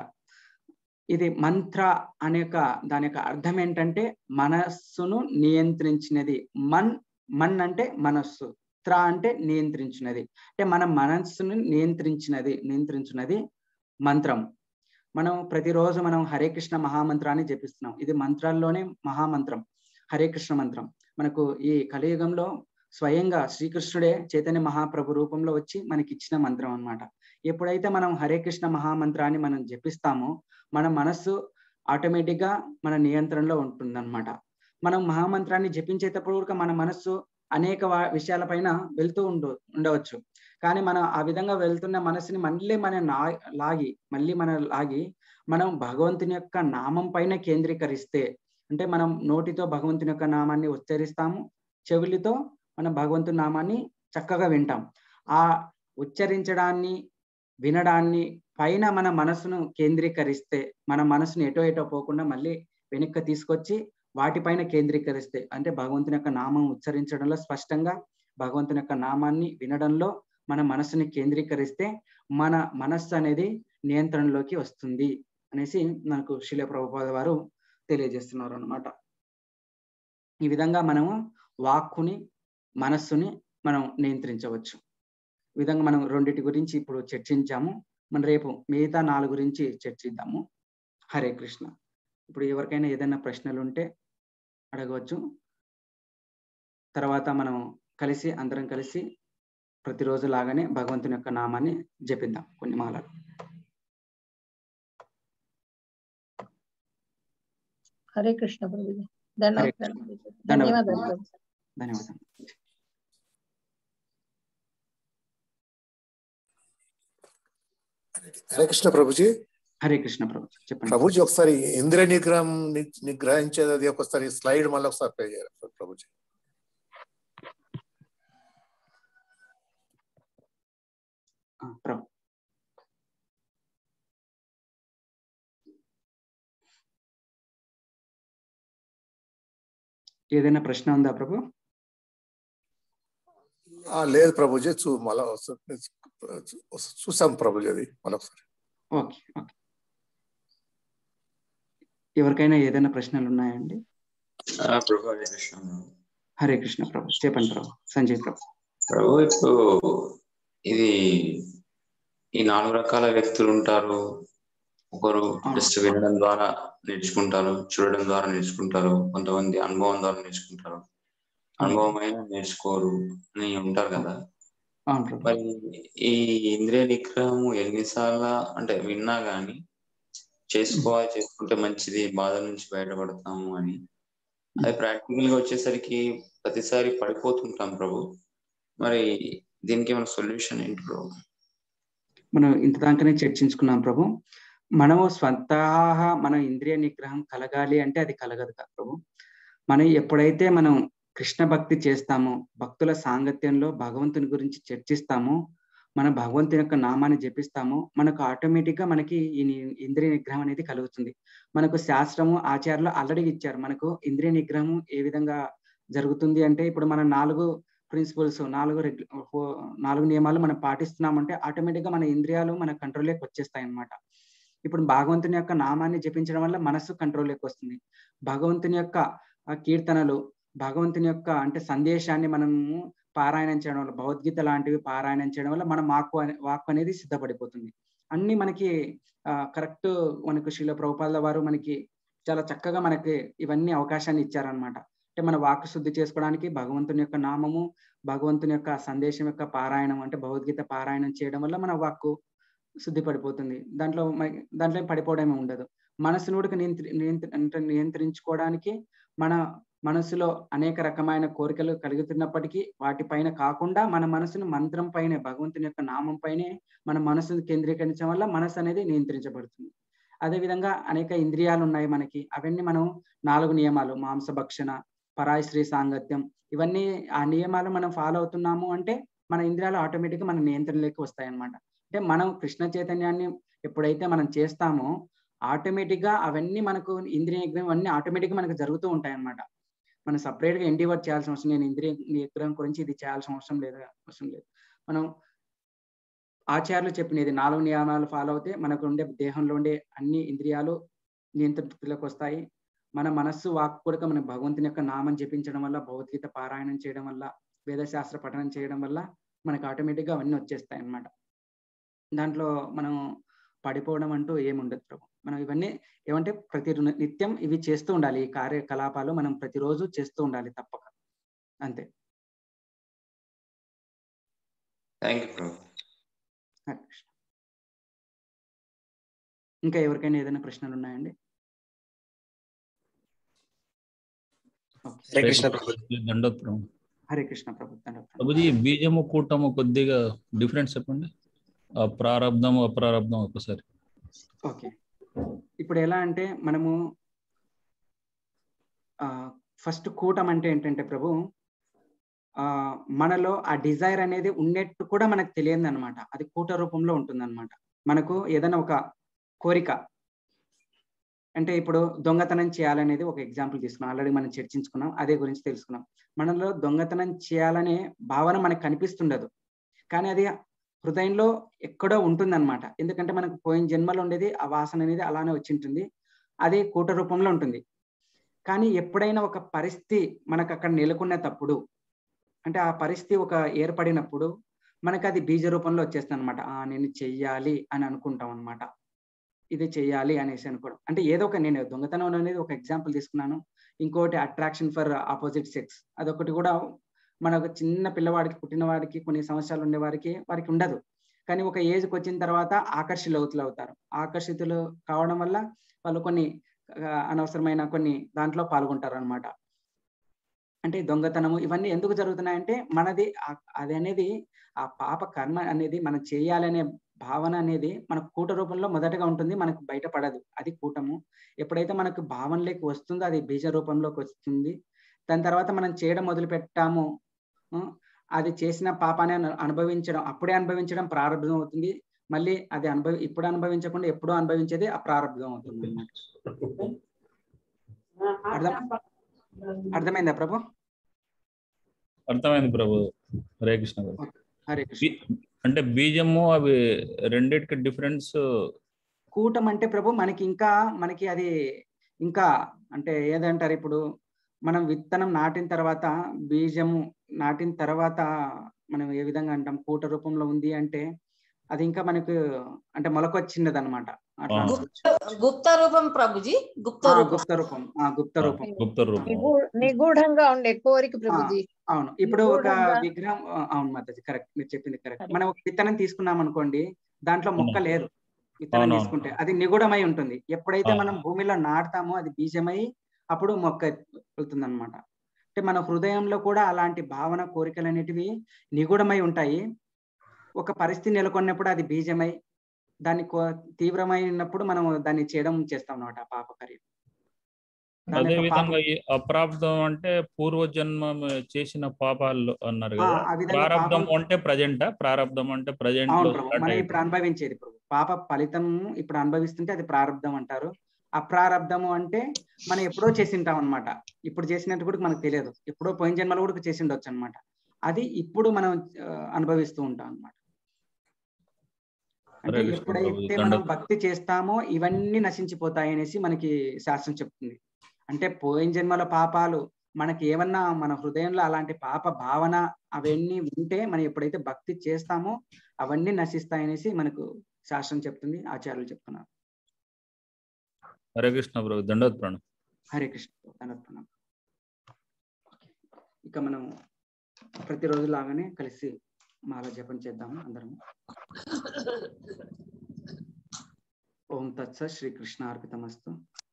ఇది మంత్ర అనే యొక్క దాని యొక్క అర్థం ఏంటంటే మనస్సును నియంత్రించినది మన్ మన్ అంటే మనస్సు త్ర అంటే నియంత్రించినది అంటే మన మనస్సును నియంత్రించినది నియంత్రించినది మంత్రం మనం ప్రతిరోజు మనం హరే కృష్ణ మహామంత్రాన్ని జపిస్తున్నాం ఇది మంత్రాల్లోనే మహామంత్రం హరే కృష్ణ మంత్రం మనకు ఈ కలియుగంలో స్వయంగా శ్రీకృష్ణుడే చైతన్య మహాప్రభు రూపంలో వచ్చి మనకి ఇచ్చిన మంత్రం అన్నమాట ఎప్పుడైతే మనం హరే కృష్ణ మహామంత్రాన్ని మనం జపిస్తామో మన మనస్సు ఆటోమేటిక్ గా మన నియంత్రణలో ఉంటుందన్నమాట మనం మహామంత్రాన్ని జపించేటప్పుడు కూడా మన మనస్సు అనేక వా- విషయాలపైన వెళ్తూ ఉండు ఉండవచ్చు కానీ మనం ఆ విధంగా వెళ్తున్న మనసుని మళ్ళీ మన నా- లాగి మళ్ళీ మన లాగి మనం భగవంతుని యొక్క నామం పైన కేంద్రీకరిస్తే అంటే మనం నోటితో భగవంతుని యొక్క నామాన్ని ఉచ్చరిస్తాము చెవులతో మనం భగవంతుని నామాన్ని చక్కగా వింటాం ఆ ఉచ్చరించడాన్ని వినడాన్ని పైన మన మనసును కేంద్రీకరిస్తే మన మనసును ఎటో ఎటో పోకుండా మళ్ళీ వెనక్కి తీసుకొచ్చి వాటిపైన కేంద్రీకరిస్తే అంటే భగవంతుని యొక్క నామం ఉచ్చరించడంలో స్పష్టంగా భగవంతుని యొక్క నామాన్ని వినడంలో మన మనసుని కేంద్రీకరిస్తే మన మనస్సు అనేది నియంత్రణలోకి వస్తుంది అనేసి మనకు శిల ప్రభుపాద వారు తెలియజేస్తున్నారు అన్నమాట ఈ విధంగా మనము వాక్కుని మనస్సుని మనం నియంత్రించవచ్చు ఈ విధంగా మనం రెండిటి గురించి ఇప్పుడు చర్చించాము మనం రేపు మిగతా నాలుగు గురించి చర్చిద్దాము హరే కృష్ణ ఇప్పుడు ఎవరికైనా ఏదైనా ప్రశ్నలు ఉంటే అడగవచ్చు తర్వాత మనం కలిసి అందరం కలిసి ప్రతిరోజు లాగానే భగవంతుని యొక్క నామాన్ని జపిద్దాం కొన్ని మాలలు హరే కృష్ణ ప్రభుజీ ధన్యవాదాలు ప్రభుజీ. ధన్యవాదాలు. ధన్యవాదాలు ప్రభుజీ. ధన్యవాదాలు హరే కృష్ణ ప్రభుజీ హరే కృష్ణ ప్రభు చెప్పండి ప్రభుజీ ఒకసారి ఇంద్రియ నిగ్రహం ని- నిగ్రహించేది అది ఒకసారి స్లైడ్ మళ్ళీ ఒకసారి ప్లే చేయాలి ప్రభుజీ ఆ, ప్రభు ఏదైనా ప్రశ్న ఉందా ప్రభు ఆ, లేదు ప్రభుజీ చూ మళ్ళా ఒకసారి చూ- చూసాం ప్రభుజీ అది మళ్ళీ ఒకసారి ఓకే ఓకే ఎవరికైనా ఏదైనా ప్రశ్నలు ఉన్నాయండి ఆ, ప్రభు హరే కృష్ణ హరే కృష్ణ ప్రభు చెప్పండి ప్రభు సంజయ్ ప్రభు ప్రభు ఇప్పుడు ఇది ఈ నాలుగు రకాల వ్యక్తులు ఉంటారు ఒకరు జస్ట్ వినడం ద్వారా నేర్చుకుంటారు చూడడం ద్వారా నేర్చుకుంటారు కొంతమంది అనుభవం ద్వారా నేర్చుకుంటారు అనుభవం అయినా నేర్చుకోరు అని ఉంటారు కదా అవును ప్రభు మరి ఈ ఇంద్రియ నిగ్రహము ఎన్నిసార్లు అంటే విన్నా గాని చేసుకోవాలి చేసుకుంటే మంచిది బాధ నుంచి బయటపడతాము అని అది ప్రాక్టికల్ గా వచ్చేసరికి ప్రతిసారి పడిపోతుంటాం ప్రభు మరి దీనికి ఏమైనా సొల్యూషన్ ఏంటి ప్రభు మనం ఇంత దాకానే చర్చించుకున్నాం ప్రభు మనము స్వతహా మన ఇంద్రియ నిగ్రహం కలగాలి అంటే అది కలగదు కదా ప్రభు మనం ఎప్పుడైతే మనం కృష్ణ భక్తి చేస్తామో భక్తుల సాంగత్యంలో భగవంతుని గురించి చర్చిస్తామో మన భగవంతుని యొక్క నామాన్ని జపిస్తామో మనకు ఆటోమేటిక్ గా మనకి ఈ ని- ఇంద్రియ నిగ్రహం అనేది కలుగుతుంది మనకు శాస్త్రము ఆచారాలు ఆల్రెడీ ఇచ్చారు మనకు ఇంద్రియ నిగ్రహం ఏ విధంగా జరుగుతుంది అంటే ఇప్పుడు మన నాలుగు ప్రిన్సిపల్స్ నాలుగు రెగ్- ఫో- నాలుగు నియమాలు మనం పాటిస్తున్నామంటే ఆటోమేటిక్ గా మన ఇంద్రియాలు మన కంట్రోల్లోకి వచ్చేస్తాయి అన్నమాట ఇప్పుడు భగవంతుని యొక్క నామాన్ని జపించడం వల్ల మనస్సు కంట్రోల్లోకి వస్తుంది భగవంతుని యొక్క ఆ, కీర్తనలు భగవంతుని యొక్క అంటే సందేశాన్ని మనము పారాయణం చేయడం వల్ల భగవద్గీత లాంటివి పారాయణం చేయడం వల్ల మన మాకు అనే- వాక్కు అనేది సిద్ధపడిపోతుంది అన్ని మనకి కరెక్ట్ మనకు శీల ప్రభుపాద వారు మనకి చాలా చక్కగా మనకి ఇవన్నీ అవకాశాన్ని ఇచ్చారనమాట అంటే మన వాక్కు శుద్ధి చేసుకోవడానికి భగవంతుని యొక్క నామము భగవంతుని యొక్క సందేశం యొక్క పారాయణం అంటే భగవద్గీత పారాయణం చేయడం వల్ల మన వాక్కు శుద్ధి పడిపోతుంది దాంట్లో మ- దాంట్లో ఏం పడిపోవడమే ఉండదు మనసును కూడా నియంత్రి నియంత్రి అంటే నియంత్రించుకోవడానికి మన మనసులో అనేక రకమైన కోరికలు కలుగుతున్నప్పటికీ వాటిపైన కాకుండా మన మనసును మంత్రం పైనే భగవంతుని యొక్క నామం పైనే మన మనసును కేంద్రీకరించడం వల్ల మనసు అనేది నియంత్రించబడుతుంది అదేవిధంగా అనేక ఇంద్రియాలు ఉన్నాయి మనకి అవన్నీ మనం నాలుగు నియమాలు మాంసభక్షణ పరాయి స్త్రీ సాంగత్యం ఇవన్నీ ఆ నియమాలు మనం ఫాలో అవుతున్నాము అంటే మన ఇంద్రియాలు ఆటోమేటిక్గా మన నియంత్రణలోకి వస్తాయి అన్నమాట అంటే మనం కృష్ణ చైతన్యాన్ని ఎప్పుడైతే మనం చేస్తామో ఆటోమేటిక్ గా అవన్నీ మనకు ఇంద్రియ నిగ్రహం అన్ని ఆటోమేటిక్ గా మనకు జరుగుతూ ఉంటాయి అన్నమాట మనం సపరేట్ గా ఎండివర్ చేయాల్సిన అవసరం నేను ఇంద్రియ నిగ్రహం గురించి ఇది చేయాల్సిన అవసరం లేదు అవసరం లేదు మనం ఆచార్యులు చెప్పినది నాలుగు నియమాలు ఫాలో అవుతే మనకు ఉండే దేహంలో ఉండే అన్ని ఇంద్రియాలు నియంత్రణలోకి వస్తాయి మన మనస్సు వాక్ కూడా మన భగవంతుని యొక్క నామం జపించడం వల్ల భగవద్గీత పారాయణం చేయడం వల్ల వేదశాస్త్ర పఠనం చేయడం వల్ల మనకు ఆటోమేటిక్ గా అవన్నీ వచ్చేస్తాయి అన్నమాట దాంట్లో మనం పడిపోవడం అంటూ ఏముండదు ప్రభు మనం ఇవన్నీ ఏమంటే ప్రతి రు- నిత్యం ఇవి చేస్తూ ఉండాలి ఈ కార్యకలాపాలు మనం ప్రతిరోజు చేస్తూ ఉండాలి తప్పక అంతే థ్యాంక్ యూ ప్రభు హరే కృష్ణ. ఇంకా ఎవరికైనా ఏదైనా ప్రశ్నలు ఉన్నాయండి ఓకే. హరే కృష్ణ ప్రభు దండోత్ ప్రభు హరే కృష్ణ ప్రభు ధన్యవాదాలు. ప్రభుజీ బీజము కూటము కొద్దిగా డిఫరెంట్ చెప్పండి ఆ ప్రారంధం అప్రారంధం ఒకసారి ఓకే ఇప్పుడు ఎలా అంటే మనము ఫస్ట్ కూటం అంటే ఏంటంటే ప్రభు ఆ మనలో ఆ డిజైర్ అనేది ఉన్నట్టు కూడా మనకు తెలియదు అనమాట అది కూట రూపంలో ఉంటుంది మనకు ఏదైనా ఒక కోరిక అంటే ఇప్పుడు దొంగతనం చేయాలనేది ఒక ఎగ్జాంపుల్ తీసుకున్నాం ఆల్రెడీ మనం చర్చించుకున్నాం అదే గురించి తెలుసుకున్నాం మనలో దొంగతనం చేయాలనే భావన మనకు కనిపిస్తుండదు కానీ అది హృదయంలో ఎక్కడో ఉంటుందన్నమాట ఎందుకంటే మనకు పోయిన జన్మలో ఉండేది ఆ వాసన అనేది అలానే వచ్చి ఉంటుంది అది కూట రూపంలో ఉంటుంది కానీ ఎప్పుడైనా ఒక పరిస్థితి మనకు అక్కడ నెలకొన్నప్పుడు అంటే ఆ పరిస్థితి ఒక ఏర్పడినప్పుడు మనకు అది బీజ రూపంలో వచ్చేస్తుంది అనమాట నేను చెయ్యాలి అని అనుకుంటాం అనమాట ఇది చెయ్యాలి అనేసి అనుకోవడం అంటే ఏదో ఒక నేను దొంగతనం అనేది ఒక ఎగ్జాంపుల్ తీసుకున్నాను ఇంకోటి అట్రాక్షన్ ఫర్ ఆపోజిట్ సెక్స్ అదొకటి కూడా మన ఒక చిన్న పిల్లవాడికి పుట్టిన వాడికి కొన్ని సంవత్సరాలు ఉండే వారికి వారికి ఉండదు కానీ ఒక ఏజ్కి వచ్చిన తర్వాత ఆకర్షితులు అవుతారు ఆకర్షితులు కావడం వల్ల వాళ్ళు కొన్ని ఆ, అనవసరమైన కొన్ని దాంట్లో పాల్గొంటారు అనమాట అంటే దొంగతనము ఇవన్నీ ఎందుకు జరుగుతున్నాయంటే మనది ఆ- అది అనేది ఆ పాప కర్మ అనేది మనం చేయాలనే భావన అనేది మన కూట రూపంలో మొదటగా ఉంటుంది మనకు బయటపడదు అది కూటము ఎప్పుడైతే మనకు భావనలోకి వస్తుందో అది బీజ రూపంలోకి వస్తుంది దాని తర్వాత మనం చేయడం మొదలు పెట్టాము ఆ, అది చేసిన పాపాన్ని అను- అనుభవించడం అప్పుడే అనుభవించడం ప్రారంభం అవుతుంది మళ్ళీ అది అనుభవి ఇప్పుడు అనుభవించకుండా ఎప్పుడో అనుభవించేది ఆ ప్రారంభం అవుతుంది అన్నమాట అర్థం అర్థమైందా ప్రభు అర్థమైంది ప్రభు హరే కృష్ణ గారు హరే కృష్ణ బీ- అంటే బీజము అవి రెండిటికి డిఫరెన్స్ కూటం అంటే ప్రభు మనకి ఇంకా మనకి అది ఇంకా అంటే ఏదంటారు ఇప్పుడు మనం విత్తనం నాటిన తర్వాత బీజము నాటిన తర్వాత మనం ఏ విధంగా అంటాం కూట రూపంలో ఉంది అంటే అది ఇంకా మనకు అంటే మొలకొచ్చినది అనమాట అట్లా ఆ. అనుకోవచ్చు. గుప్త రూపం ప్రభుజీ గుప్త ఆ, రూపం గుప్త రూపం ఆ గుప్త రూపం గుప్త రూపం నిగూ- నిగూఢంగా ఉండే కోరిక ప్రభుజీ అవును ఇప్పుడు ఒక నిగూఢంగా- విగ్రహం ఆ, అవును మాతాజీ కరెక్ట్ మీరు చెప్పింది కరెక్ట్ Correct. మనం ఒక విత్తనం తీసుకున్నాం అనుకోండి దాంట్లో మొక్క లేదు విత్తనం అవునవును. తీసుకుంటే అది నిగూఢమై ఉంటుంది ఎప్పుడైతే ఆ. మనం భూమిలో నాటుతామో అది బీజమై అప్పుడు మొక్క వెళ్తుంది అనమాట అంటే మన హృదయంలో కూడా అలాంటి భావన కోరికలు అనేటివి నిగూఢమై ఉంటాయి ఒక పరిస్థితి నెలకొన్నప్పుడు అది బీజమై దాన్ని కో- తీవ్రమైనప్పుడు మనం దాన్ని చేయడం చేస్తాం అనమాట పాప కార్యం దాని అదే యొక్క పాప- విధంగా ఈ అప్రాప్తం అంటే పూర్వజన్మ చేసిన పాపాలు అన్నారు ఆ, కదా ఆ విధంగా ప్రారంధం పాపం- అంటే ప్రజెంటా ప్రారంధం అంటే ప్రజెంట్ అవును లో ప్రభు స్టార్ట్ మనం అయ్యింది ఇప్పుడు అనుభవించేది ప్రభు పాప ఫలితం ఇప్పుడు అనుభవిస్తుంటే అది ప్రారంధం అంటారు అప్రారంధము అంటే మనం ఎప్పుడో చేసింటాం అనమాట ఇప్పుడు చేసినట్టు కూడా మనకు తెలియదు ఎప్పుడో పోయిన జన్మలో కూడా చేసి ఉండొచ్చు అనమాట అది ఇప్పుడు మనం ఆ, అనుభవిస్తూ ఉంటాం అనమాట అంటే హరే కృష్ణ ప్రభు, ఎప్పుడైతే దండ- మనం భక్తి చేస్తామో ఇవన్నీ నశించిపోతాయి అనేసి మనకి శాస్త్రం చెప్తుంది అంటే పోయిన జన్మల పాపాలు మనకి ఏమన్నా మన హృదయంలో అలాంటి పాప భావన అవన్నీ ఉంటే మనం ఎప్పుడైతే భక్తి చేస్తామో అవన్నీ నశిస్తాయనేసి మనకు శాస్త్రం చెప్తుంది ఆచార్యులు చెప్తున్నారు హరే కృష్ణ ప్రభు దండోత్ ప్రణం హరే కృష్ణ ధనత్వనం ఇక మనం ప్రతిరోజు లాగానే కలిసి మాల జపం చేద్దాము అందరము ఓం తత్స శ్రీకృష్ణ అర్పితమస్తు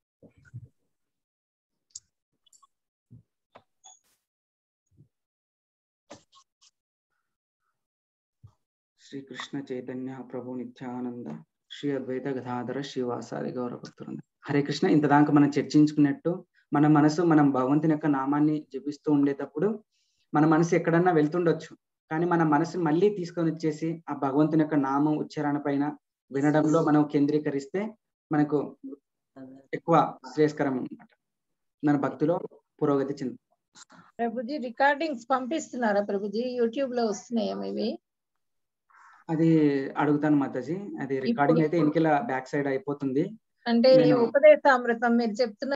శ్రీకృష్ణ చైతన్య ప్రభు నిత్యానంద శ్రీ అద్వైత గదాధర శ్రీవాసాది గౌరవ భక్తులందరూ హరే కృష్ణ ఇంతదాకా మనం చర్చించుకున్నట్టు మన మనసు మనం భగవంతుని యొక్క నామాన్ని జపిస్తూ ఉండేటప్పుడు మన మనసు ఎక్కడన్నా వెళ్తుండొచ్చు కానీ మన మనసుని మళ్ళీ తీసుకొని వచ్చేసి ఆ భగవంతుని యొక్క నామం ఉచ్చారణ పైన వినడంలో మనం కేంద్రీకరిస్తే మనకు ఎక్కువ శ్రేయస్కరం అన్నమాట మన భక్తిలో పురోగతి చెంది ప్రభుజీ రికార్డింగ్స్ పంపిస్తున్నారా ప్రభుజీ యూట్యూబ్ లో వస్తున్నాయా ఇవి అది అడుగుతాను మాతాజీ అది రికార్డింగ్ అయితే ఎన్నికల బ్యాక్ సైడ్ అయిపోతుంది అంటే ఈ నేను- ఉపదేశామృతం మీరు చెప్తున్న